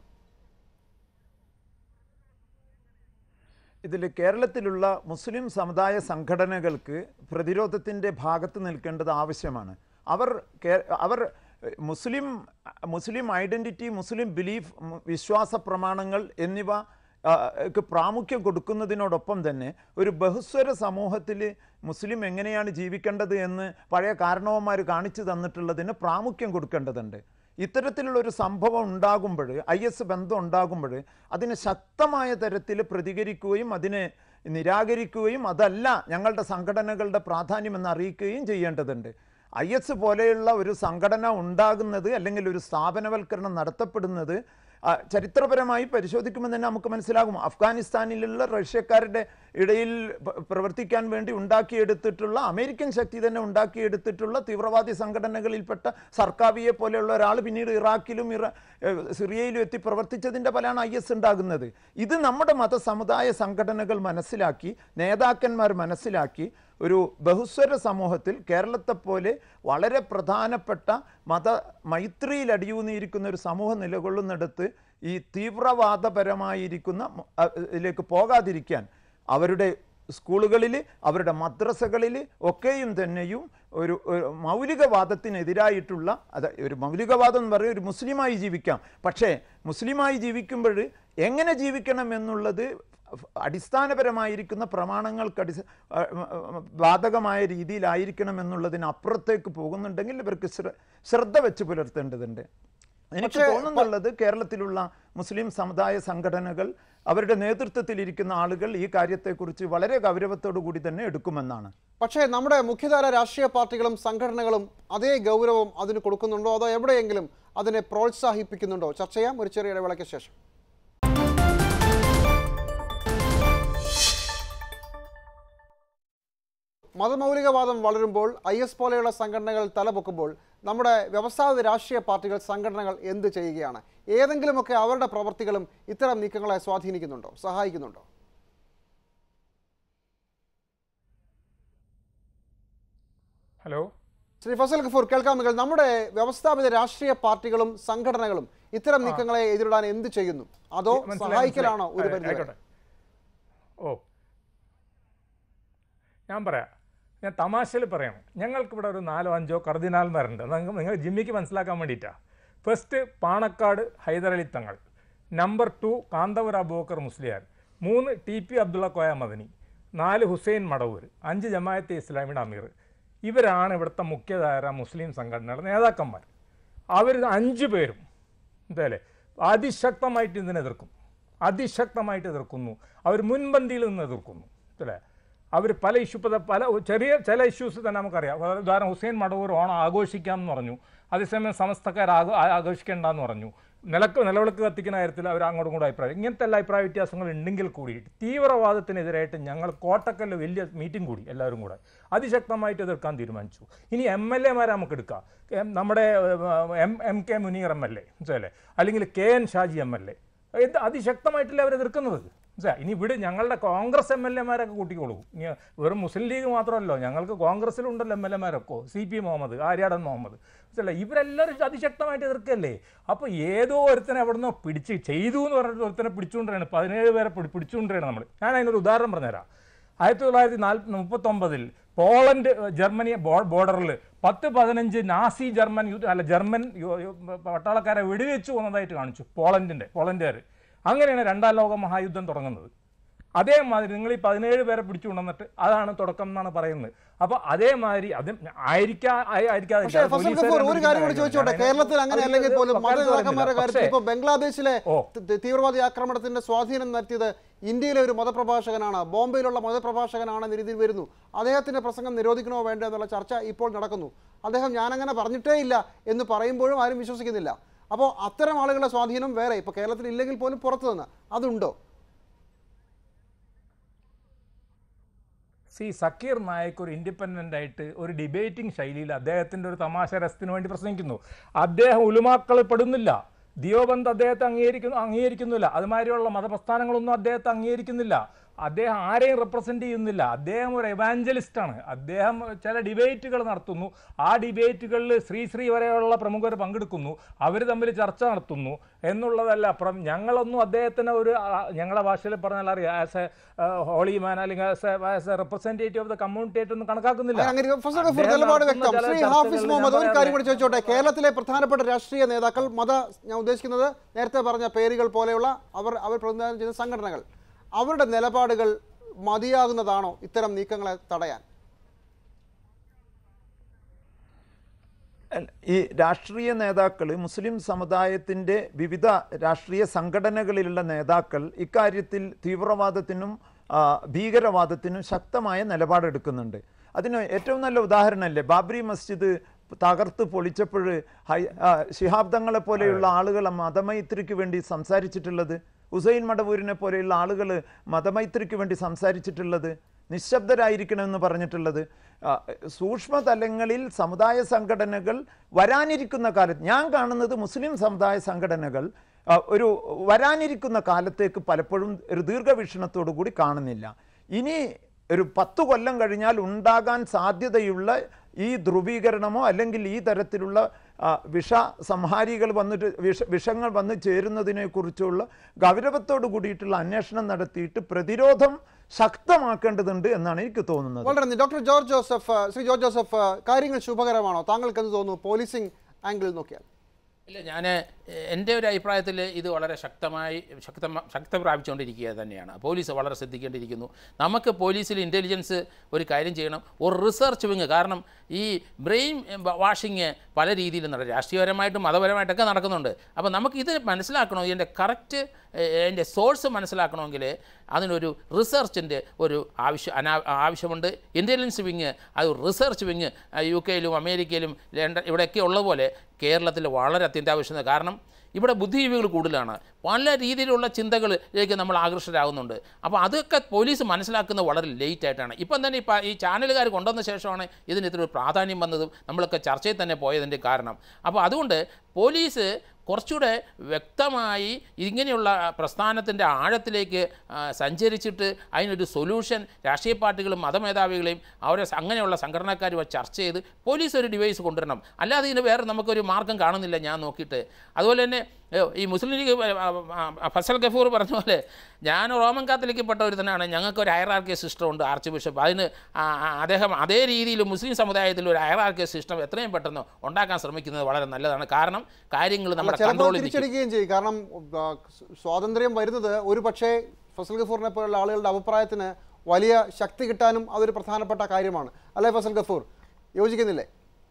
ഇതിൽ കേരളത്തിലുള്ള മുസ്ലിം സമുദായ സംഘടനകൾക്ക് പ്രതിരോധത്തിൻ്റെ ഭാഗത്ത് നിൽക്കേണ്ടത് ആവശ്യമാണ് അവർ കേ- അവർ എഹ്, മുസ്ലിം മുസ്ലിം ഐഡൻറ്റിറ്റി മുസ്ലിം ബിലീഫ് മു- വിശ്വാസ പ്രമാണങ്ങൾ എന്നിവ ആ, ക്ക് പ്രാമുഖ്യം കൊടുക്കുന്നതിനോടൊപ്പം തന്നെ ഒരു ബഹുസ്വര സമൂഹത്തിൽ മുസ്ലിം എങ്ങനെയാണ് ജീവിക്കേണ്ടത് എന്ന് പഴയ കാരണവന്മാർ കാണിച്ചു തന്നിട്ടുള്ളതിന് പ്രാമുഖ്യം കൊടുക്കേണ്ടതുണ്ട് ഇത്തരത്തിലുള്ള ഒരു സംഭവം ഉണ്ടാകുമ്പോൾ ഐ എസ് ബന്ധം ഉണ്ടാകുമ്പോൾ അതിന് ശക്തമായ തരത്തിൽ പ്രതികരിക്കുകയും അതിനെ നിരാകരിക്കുകയും അതല്ല ഞങ്ങളുടെ സംഘടനകളുടെ പ്രാധാന്യമെന്ന് അറിയിക്കുകയും ചെയ്യേണ്ടതുണ്ട് ഐ എസ് പോലെയുള്ള ഒരു സംഘടന ഉണ്ടാകുന്നത് അല്ലെങ്കിൽ ഒരു സ്ഥാപനവൽക്കരണം നടത്തപ്പെടുന്നത് ആ, ചരിത്രപരമായി പരിശോധിക്കുമ്പോൾ തന്നെ നമുക്ക് മനസ്സിലാകും അഫ്ഗാനിസ്ഥാനിലുള്ള റഷ്യക്കാരുടെ ഇടയിൽ പ- പ്രവർത്തിക്കാൻ വേണ്ടി ഉണ്ടാക്കിയെടുത്തിട്ടുള്ള അമേരിക്കൻ ശക്തി തന്നെ ഉണ്ടാക്കിയെടുത്തിട്ടുള്ള തീവ്രവാദി സംഘടനകളിൽപ്പെട്ട സർക്കാവിയെ പോലെയുള്ള ഒരാൾ പിന്നീട് ഇറാഖിലും ഇറ ഏഹ് സിറിയയിലും എത്തി പ്രവർത്തിച്ചതിൻ്റെ ഫലമാണ് ഐ എസ് ഉണ്ടാകുന്നത് ഇത് നമ്മുടെ മതസമുദായ സംഘടനകൾ മനസ്സിലാക്കി നേതാക്കന്മാർ മനസ്സിലാക്കി ഒരു ബഹുസ്വര സമൂഹത്തിൽ കേരളത്തെ പോലെ വളരെ പ്രധാനപ്പെട്ട മത മൈത്രിയിൽ അടിയൂന്നിയിരിക്കുന്ന ഒരു സമൂഹം നിലകൊള്ളുന്നിടത്ത് ഈ തീവ്രവാദപരമായിരിക്കുന്ന മ- അ- ഇതിലേക്ക് പോകാതിരിക്കാൻ അവരുടെ സ്കൂളുകളിൽ അവരുടെ മദ്രസകളിൽ ഒക്കെയും തന്നെയും ഒരു ഒരു മൗലികവാദത്തിനെതിരായിട്ടുള്ള അത് ഒരു മൗലികവാദം എന്ന് പറയുന്നത് ഒരു മുസ്ലിമായി ജീവിക്കാം പക്ഷേ മുസ്ലിമായി ജീവിക്കുമ്പോൾ എങ്ങനെ ജീവിക്കണം എന്നുള്ളത് അടിസ്ഥാനപരമായിരിക്കുന്ന പ്രമാണങ്ങൾക്ക് അടിസ്ഥ ആ, ഉം, ഉം, ബാധകമായ രീതിയിലായിരിക്കണം എന്നുള്ളതിന് അപ്പുറത്തേക്ക് പോകുന്നുണ്ടെങ്കിൽ ഇവർക്ക് ശ്ര- ശ്രദ്ധ വെച്ച് പുലർത്തേണ്ടതുണ്ട് എനിക്ക് പക്ഷേ, തോന്നുന്നുള്ളത് കേരളത്തിലുള്ള മുസ്ലിം സമുദായ സംഘടനകൾ അവരുടെ നേതൃത്വത്തിലിരിക്കുന്ന ആളുകൾ ഈ കാര്യത്തെക്കുറിച്ച് വളരെ ഗൗരവത്തോടു കൂടി തന്നെ എടുക്കുമെന്നാണ് പക്ഷേ നമ്മുടെ മുഖ്യധാര രാഷ്ട്രീയ പാർട്ടികളും സംഘടനകളും അതേ ഗൗരവം അതിന് കൊടുക്കുന്നുണ്ടോ അതോ എവിടെയെങ്കിലും അതിനെ പ്രോത്സാഹിപ്പിക്കുന്നുണ്ടോ ചർച്ച ചെയ്യാം ഒരു ചെറിയ ഇടവേളയ്ക്ക് ശേഷം മതമൗലികവാദം വളരുമ്പോൾ ഐ എസ് പോലെയുള്ള സംഘടനകൾ തലപൊക്കുമ്പോൾ നമ്മുടെ വ്യവസായ രാഷ്ട്രീയ പാർട്ടികൾ സംഘടനകൾ എന്ത് ചെയ്യുകയാണ് ഏതെങ്കിലുമൊക്കെ അവരുടെ പ്രവർത്തികളും ഇത്തരം നീക്കങ്ങളെ സ്വാധീനിക്കുന്നുണ്ടോ സഹായിക്കുന്നുണ്ടോ ഹലോ ശ്രീ ഫസൽ ഗഫൂർ കേൾക്കാമെങ്കിൽ നമ്മുടെ വ്യവസ്ഥാപിത രാഷ്ട്രീയ പാർട്ടികളും സംഘടനകളും ഇത്തരം നീക്കങ്ങളെ എതിരിടാൻ എന്ത് ചെയ്യുന്നു അതോ മനസ്സിലായി, സഹായിക്കലാണോ ഒരു മനസ്സിലായി. പരിധി വരെ? ആയിക്കോട്ടെ. ഓ ഞാൻ പറയാം ഞാൻ തമാശയിൽ പറയണം ഞങ്ങൾക്കിവിടെ ഒരു നാലോ അഞ്ചോ കർദിനാൽമാരുണ്ട് നിങ്ങൾ നിങ്ങൾ ജിമ്മിക്ക് മനസ്സിലാക്കാൻ വേണ്ടിയിട്ടാണ് first Panakkad Hyderali Thangal number two Kanthapura Abubakar Musliyar മൂന്ന് ടി പി അബ്ദുള്ള കോയ മദനി നാല് ഹുസൈൻ മടവൂർ അഞ്ച് ജമായത്തെ ഇസ്ലാമിയുടെ അമീർ ഇവരാണ് ഇവിടുത്തെ മുഖ്യധാര മുസ്ലിം സംഘടനയുടെ നേതാക്കന്മാർ അവർ അഞ്ച് പേരും എന്തായാലേ അതിശക്തമായിട്ട് ഇതിനെ എതിർക്കും അതിശക്തമായിട്ട് എതിർക്കുന്നു അവർ മുൻപന്തിയിൽ നിന്ന് എതിർക്കുന്നു അല്ലേ അവർ പല ഇഷ്യൂ പല പല ചെറിയ ചില ഇഷ്യൂസ് തന്നെ നമുക്കറിയാം അതായത് ഉദാഹരണം ഹുസൈൻ മടവൂർ ഓണം ആഘോഷിക്കാം എന്ന് പറഞ്ഞു അതേസമയം സമസ്തക്കാർ ആഘോ ആ- ആഘോഷിക്കേണ്ടെന്ന് പറഞ്ഞു നിലക്ക് നിലവിളക്ക് കത്തിക്കുന്ന കാര്യത്തിൽ അവർ അങ്ങോട്ടും കൂടെ അഭിപ്രായം ഇങ്ങനത്തെ എല്ലാ അഭിപ്രായ വ്യത്യാസങ്ങൾ ഉണ്ടെങ്കിൽ കൂടി തീവ്രവാദത്തിനെതിരായിട്ട് ഞങ്ങൾ കോട്ടക്കല്ല് വലിയ മീറ്റിംഗ് കൂടി എല്ലാവരും കൂടെ അതിശക്തമായിട്ട് എതിർക്കാൻ തീരുമാനിച്ചു ഇനി എം എൽ എമാരെ നമുക്ക് എടുക്കാം എം- നമ്മുടെ M M K Muneer M L A മനസ്സിലല്ലേ അല്ലെങ്കിൽ K N Shaji M L A ഇത് അതിശക്തമായിട്ടല്ലേ അവർ എതിർക്കുന്നത് മനസ്സിലായി ഇനി ഇവിടെ ഞങ്ങളുടെ കോൺഗ്രസ് എം എൽ എമാരൊക്കെ കൂട്ടിക്കോളൂ ഇനി വെറും മുസ്ലിം ലീഗ് മാത്രമല്ലോ ഞങ്ങൾക്ക് കോൺഗ്രസ്സിലുണ്ടല്ലോ എം എൽ എമാരൊക്കെ സി പി മുഹമ്മദ് ആര്യാടൻ മുഹമ്മദ് മനസ്സിലായി ഇവരെല്ലാവരും അതിശക്തമായിട്ട് എതിർക്കല്ലേ അപ്പോൾ ഏതോ ഒരുത്തനെ എവിടെ നിന്നോ പിടിച്ച് ചെയ്തു എന്ന് പറഞ്ഞിട്ട് ഒരുത്തനെ പിടിച്ചുകൊണ്ടിരാണ് പതിനേഴ് പേരെ പിടി പിടിച്ചുകൊണ്ടിരാണ് നമ്മൾ ഞാൻ അതിനൊരു ഉദാഹരണം പറഞ്ഞുതരാം ആയിരത്തി തൊള്ളായിരത്തി നാൽപ്പ മുപ്പത്തൊമ്പതിൽ പോളണ്ട് ജർമ്മനി ബോർഡറിൽ പത്ത് പതിനഞ്ച് നാസി ജർമ്മൻ യു- അല്ല ജർമ്മൻ യു- യു- പട്ടാളക്കാരെ വെടിവെച്ച് കൊന്നതായിട്ട് കാണിച്ചു പോളണ്ടിൻ്റെ പോളണ്ടുകാർ അങ്ങനെയാണ് രണ്ടാം ലോക മഹായുദ്ധം തുടങ്ങുന്നത് അതേമാതിരി നിങ്ങൾ ഈ പതിനേഴ് പേരെ പിടിച്ചു കൊണ്ടുവന്നിട്ട് അതാണ് തുടക്കം എന്നാണ് പറയുന്നത് അപ്പോൾ അതേമാതിരി അത് ആയിരിക്കാ ആയി- ആയിരിക്കാതെ പക്ഷേ ഫസൽ ഗഫൂർ ഒരു കാര്യം കൂടി ചോദിച്ചോട്ടെ കേരളത്തിൽ അങ്ങനെ അല്ലെങ്കിൽ പോലും മതനേതാക്കന്മാരുടെ കാര്യത്തിൽ ഇപ്പോൾ ബംഗ്ലാദേശിലെ തി- തീവ്രവാദി ആക്രമണത്തിന്റെ സ്വാധീനം നടത്തിയത് ഇന്ത്യയിലെ ഒരു മതപ്രഭാഷകനാണ് ബോംബെയിലുള്ള മതപ്രഭാഷകനാണ് എന്ന രീതിയിൽ വരുന്നു അദ്ദേഹത്തിന്റെ പ്രസംഗം നിരോധിക്കണോ വേണ്ടോ എന്നുള്ള ചർച്ച ഇപ്പോൾ നടക്കുന്നു അദ്ദേഹം ഞാനങ്ങനെ പറഞ്ഞിട്ടേ ഇല്ല എന്ന് പറയുമ്പോഴും ആരും വിശ്വസിക്കുന്നില്ല അപ്പോൾ അത്തരം ആളുകളുടെ സ്വാധീനം വേറെ ഇപ്പോൾ കേരളത്തിൽ ഇല്ലെങ്കിൽ പോലും പുറത്തു നിന്ന് അതുണ്ടോ സി സക്കീർ നായക് ഒരു ഇൻഡിപെൻഡൻ്റ് ആയിട്ട് ഒരു ഡിബേറ്റിംഗ് ശൈലിയിൽ അദ്ദേഹത്തിൻ്റെ ഒരു തമാശ രസത്തിന് വേണ്ടി പ്രസംഗിക്കുന്നു അദ്ദേഹം ഉലുമാക്കൾ പെടുന്നില്ല ദിയോബന്ദ് അദ്ദേഹത്തെ അംഗീകരിക്കുന്നു അംഗീകരിക്കുന്നില്ല അതുമാതിരിയുള്ള മതപ്രസ്ഥാനങ്ങളൊന്നും അദ്ദേഹത്തെ അംഗീകരിക്കുന്നില്ല അദ്ദേഹം ആരെയും റെപ്രസെൻ്റ് ചെയ്യുന്നില്ല അദ്ദേഹം ഒരു എവാഞ്ചലിസ്റ്റ് ആണ് അദ്ദേഹം ചില ഡിബേറ്റുകൾ നടത്തുന്നു ആ ഡിബേറ്റുകളിൽ ശ്രീ ശ്രീ വരെയുള്ള പ്രമുഖർ പങ്കെടുക്കുന്നു അവർ തമ്മിൽ ചർച്ച നടത്തുന്നു എന്നുള്ളതല്ല അപ്പുറം ഞങ്ങളൊന്നും അദ്ദേഹത്തിന് ഒരു ആ, ഞങ്ങളുടെ ഭാഷയിൽ പറഞ്ഞാൽ അറിയാം ആസ് എ ഹോളി മാൻ അല്ലെങ്കിൽ as a as a representative of the community ആയിട്ടൊന്നും കണക്കാക്കുന്നില്ല അങ്ങനെ ഫസൽ ഗഫൂർ അദ്ദേഹം നിലപാട് നടത്തുന്ന വ്യക്തം ചില ശ്രീ ചർച്ചകളിൽ ഹാഫിസ് മുഹമ്മദ് ഒരു ഞാൻ കാര്യം കൂടി പറയാം. ചോദിച്ചോട്ടെ കേരളത്തിലെ പ്രധാനപ്പെട്ട രാഷ്ട്രീയ നേതാക്കൾ മത ഞാൻ ഉദ്ദേശിക്കുന്നത് നേരത്തെ പറഞ്ഞ പേരുകൾ പോലെയുള്ള അവർ അവർ പ്രതിനിധാനം ചെയ്യുന്ന സംഘടനകൾ അവരുടെ നിലപാടുകൾ മതിയാകുന്നതാണോ ഇത്തരം നീക്കങ്ങളെ തടയാൻ അല്ല, ഈ രാഷ്ട്രീയ നേതാക്കൾ മുസ്ലിം സമുദായത്തിൻ്റെ വിവിധ രാഷ്ട്രീയ സംഘടനകളിലുള്ള നേതാക്കൾ ഇക്കാര്യത്തിൽ തീവ്രവാദത്തിനും ആ, ഭീകരവാദത്തിനും ശക്തമായ നിലപാടെടുക്കുന്നുണ്ട് അതിന് ഏറ്റവും നല്ല ഉദാഹരണമല്ലേ ബാബരി മസ്ജിദ് തകർത്ത് പൊളിച്ചപ്പോൾ ഹൈ ആ, ശിഹാബ് തങ്ങളെ പോലെയുള്ള ആളുകൾ മതമൈത്രിക്ക് വേണ്ടി സംസാരിച്ചിട്ടുള്ളത് ഹുസൈൻ മടവൂരിനെ പോലെയുള്ള ആളുകൾ മതമൈത്രിക്ക് വേണ്ടി സംസാരിച്ചിട്ടുള്ളത് നിശബ്ദരായിരിക്കണമെന്ന് പറഞ്ഞിട്ടുള്ളത് ആ, സൂക്ഷ്മതലങ്ങളിൽ സമുദായ സംഘടനകൾ വരാനിരിക്കുന്ന കാലത്ത് ഞാൻ കാണുന്നത് മുസ്ലിം സമുദായ സംഘടനകൾ ആ, ഒരു വരാനിരിക്കുന്ന കാലത്തേക്ക് പലപ്പോഴും ഒരു ദീർഘവീക്ഷണത്തോടു കൂടി കാണുന്നില്ല ഇനി ഒരു പത്തു കൊല്ലം കഴിഞ്ഞാൽ ഉണ്ടാകാൻ സാധ്യതയുള്ള ഈ ധ്രുവീകരണമോ അല്ലെങ്കിൽ ഈ തരത്തിലുള്ള ആ, വിഷ സംഹാരികൾ വന്നിട്ട് വിഷ വിഷങ്ങൾ വന്ന് ചേരുന്നതിനെ കുറിച്ചുള്ള ഗൗരവത്തോടു കൂടിയിട്ടുള്ള അന്വേഷണം നടത്തിയിട്ട് പ്രതിരോധം ശക്തമാക്കേണ്ടതുണ്ട് എന്നാണ് എനിക്ക് തോന്നുന്നത് വളരെ നന്ദി ഡോക്ടർ ജോർജ് ജോസഫ് ആ, ശ്രീ ജോർജ് ജോസഫ് ആ, കാര്യങ്ങൾ ശുഭകരമാണോ താങ്കൾക്ക് എന്ത് തോന്നുന്നു പോലീസിംഗ് ആംഗിളിൽ നോക്കിയാൽ ഇല്ല ഞാൻ എൻ്റെ ഒരു അഭിപ്രായത്തിൽ ഇത് വളരെ ശക്തമായി ശക്തം ശക്തി പ്രാപിച്ചുകൊണ്ടിരിക്കുക തന്നെയാണ് പോലീസ് വളരെ ശ്രദ്ധിക്കേണ്ടിയിരിക്കുന്നു നമുക്ക് പോലീസിൽ ഇൻ്റലിജൻസ് ഒരു കാര്യം ചെയ്യണം ഒരു റിസർച്ച് വിങ് കാരണം ഈ ബ്രെയിൻ വാഷിങ് പല രീതിയിലും നടക്കും രാഷ്ട്രീയപരമായിട്ടും മതപരമായിട്ടൊക്കെ നടക്കുന്നുണ്ട് അപ്പോൾ നമുക്ക് ഇത് മനസ്സിലാക്കണോ ഇതിൻ്റെ കറക്റ്റ് അതിൻ്റെ സോഴ്സ് മനസ്സിലാക്കണമെങ്കിൽ അതിനൊരു റിസർച്ചിൻ്റെ ഒരു ആവശ്യം അനാ ആവശ്യമുണ്ട് ഇൻ്റലിജൻസ് വിങ് അത് റിസർച്ച് വിങ് യു കെയിലും അമേരിക്കയിലും ലണ്ടൻ ഇവിടെയൊക്കെ ഉള്ളതുപോലെ കേരളത്തിൽ വളരെ അത്യന്താപേക്ഷിത കാരണം ഇവിടെ ബുദ്ധിജീവികൾ കൂടുതലാണ് പല രീതിയിലുള്ള ചിന്തകളിലേക്ക് നമ്മൾ ആകർഷകരാകുന്നുണ്ട് അപ്പോൾ അതൊക്കെ പോലീസ് മനസ്സിലാക്കുന്നത് വളരെ ലേറ്റ് ആയിട്ടാണ് ഇപ്പം തന്നെ ഇപ്പം ഈ ചാനലുകാർ കൊണ്ടുവന്ന ശേഷമാണ് ഇതിന് ഇത്ര ഒരു പ്രാധാന്യം വന്നതും നമ്മളൊക്കെ ചർച്ചയിൽ തന്നെ പോയതിൻ്റെ കാരണം അപ്പോൾ അതുകൊണ്ട് പോലീസ് കുറച്ചുകൂടെ വ്യക്തമായി ഇങ്ങനെയുള്ള പ്രസ്ഥാനത്തിൻ്റെ ആഴത്തിലേക്ക് ആ, സഞ്ചരിച്ചിട്ട് അതിനൊരു സൊല്യൂഷൻ രാഷ്ട്രീയ പാർട്ടികളും മതമേധാവികളെയും അവരെ സ- അങ്ങനെയുള്ള സംഘടനക്കാരുമായി ചർച്ച ചെയ്ത് പോലീസ് ഒരു ഡിവൈസ് കൊണ്ടുവരണം അല്ലാതെ ഇതിന് വേറെ നമുക്കൊരു മാർഗം കാണുന്നില്ല ഞാൻ നോക്കിയിട്ട് അതുപോലെ തന്നെ ഏ, ഈ മുസ്ലിം ലീഗ് ഏ, ആ, ആ, ഫസൽ ഗഫൂർ പറഞ്ഞ പോലെ ഞാൻ റോമൻ കാത്തലിക്കപ്പെട്ട ഒരു തന്നെയാണ് ഞങ്ങൾക്ക് ഒരു ഹയറാർക്കിയ സിസ്റ്റം ഉണ്ട് ആർച്ച് ബിഷപ്പ് അതിന് ആ, ആ, അദ്ദേഹം അതേ രീതിയിൽ മുസ്ലിം സമുദായത്തിൽ ഒരു ഹയറാർക്കിയ സിസ്റ്റം എത്രയും പെട്ടെന്ന് ഉണ്ടാക്കാൻ ശ്രമിക്കുന്നത് വളരെ നല്ലതാണ് കാരണം കാര്യങ്ങൾ നമ്മുടെ ചിലപ്പോൾ കൺട്രോളിൽ നിൽക്കും തിരിച്ചടിക്കുകയും ചെയ്യും കാരണം ആ, സ്വാതന്ത്ര്യം വരുന്നത് ഒരു പക്ഷേ ഫസൽ ഗഫൂറിനെ പോലുള്ള ആളുകളുടെ അഭിപ്രായത്തിന് വലിയ ശക്തി കിട്ടാനും അതൊരു പ്രധാനപ്പെട്ട കാര്യമാണ് അല്ലേ ഫസൽ ഗഫൂർ യോജിക്കുന്നില്ലേ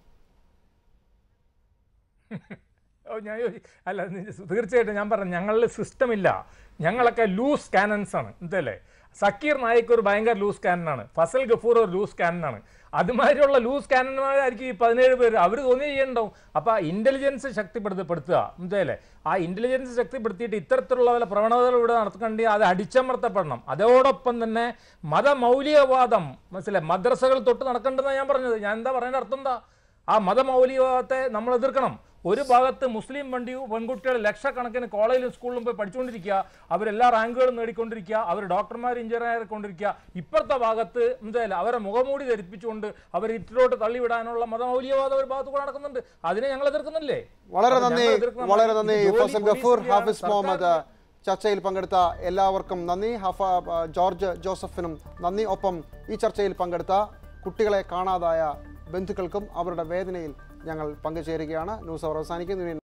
ഓ, ഞാൻ യോജി- അല്ല നി- തീർച്ചയായിട്ടും ഞാൻ പറഞ്ഞു ഞങ്ങളിൽ സിസ്റ്റം ഇല്ല ഞങ്ങളൊക്കെ ലൂസ് കാനൻസ് ആണ് എന്തല്ലേ സക്കീർ നായിക് ഒരു ഭയങ്കര ലൂസ് കാനനാണ് ഫസൽ ഗഫൂർ ഒരു ലൂസ് കാനനാണ് അതുമാതിരിയുള്ള ലൂസ് കാനന്മാരായിരിക്കും ഈ പതിനേഴ് പേര് അവർ തോന്നി ചെയ്യണ്ടാവും അപ്പോൾ ആ ഇൻ്റലിജൻസ് ശക്തിപ്പെടുത്തപ്പെടുത്തുക എന്തല്ലേ ആ ഇൻ്റലിജൻസ് ശക്തിപ്പെടുത്തിയിട്ട് ഇത്തരത്തിലുള്ള വല്ല പ്രവണതകൾ ഇവിടെ നടക്കണ്ടെങ്കിൽ അത് അടിച്ചമർത്തപ്പെടണം അതോടൊപ്പം തന്നെ മതമൗലികവാദം മനസ്സിലായി മദ്രസകൾ തൊട്ട് നടക്കേണ്ടതെന്നാണ് ഞാൻ പറഞ്ഞത് ഞാൻ എന്താ പറയുന്ന അർത്ഥം എന്താ ആ മതമൗലികവാദത്തെ നമ്മൾ എതിർക്കണം ഒരു ഭാഗത്ത് മുസ്ലിം വണ്ടി പെൺകുട്ടികൾ ലക്ഷക്കണക്കിന് കോളേജിലും സ്കൂളിലും പോയി പഠിച്ചുകൊണ്ടിരിക്കുക അവരെല്ലാ റാങ്കുകളും നേടിക്കൊണ്ടിരിക്കുക അവർ ഡോക്ടർമാർ എഞ്ചിനീയർ കൊണ്ടിരിക്കുക ഇപ്പുറത്തെ ഭാഗത്ത് എന്തായാലും അവരെ മുഖമൂടി ധരിപ്പിച്ചുകൊണ്ട് അവർ ഇറ്റിലോട്ട് തള്ളിവിടാനുള്ള മതമൗലികവാദം ഒരു ഭാഗത്ത് കൂടെ നടക്കുന്നുണ്ട് അതിനെ ഞങ്ങൾ എതിർക്കുന്നില്ലേ വളരെ അപ്പോൾ നന്ദി ഞങ്ങൾ എതിർക്കുന്ന വളരെ ഇത് നന്ദി ജോലി ഫസൽ ഗഫൂർ പോലീസിന്റെയാണ്, ഹാഫിസ് മുഹമ്മദ് സർക്കാരിന്റെ- ചർച്ചയിൽ പങ്കെടുത്ത എല്ലാവർക്കും നന്ദി ഹഫ ആ, ജോർജ് ജോസഫിനും നന്ദി ഒപ്പം ഈ ചർച്ചയിൽ പങ്കെടുത്ത കുട്ടികളെ കാണാതായ ബന്ധുക്കൾക്കും അവരുടെ വേദനയിൽ ഞങ്ങൾ പങ്കുചേരുകയാണ് ന്യൂസ് അവർ അവസാനിക്കുന്നു ഇനി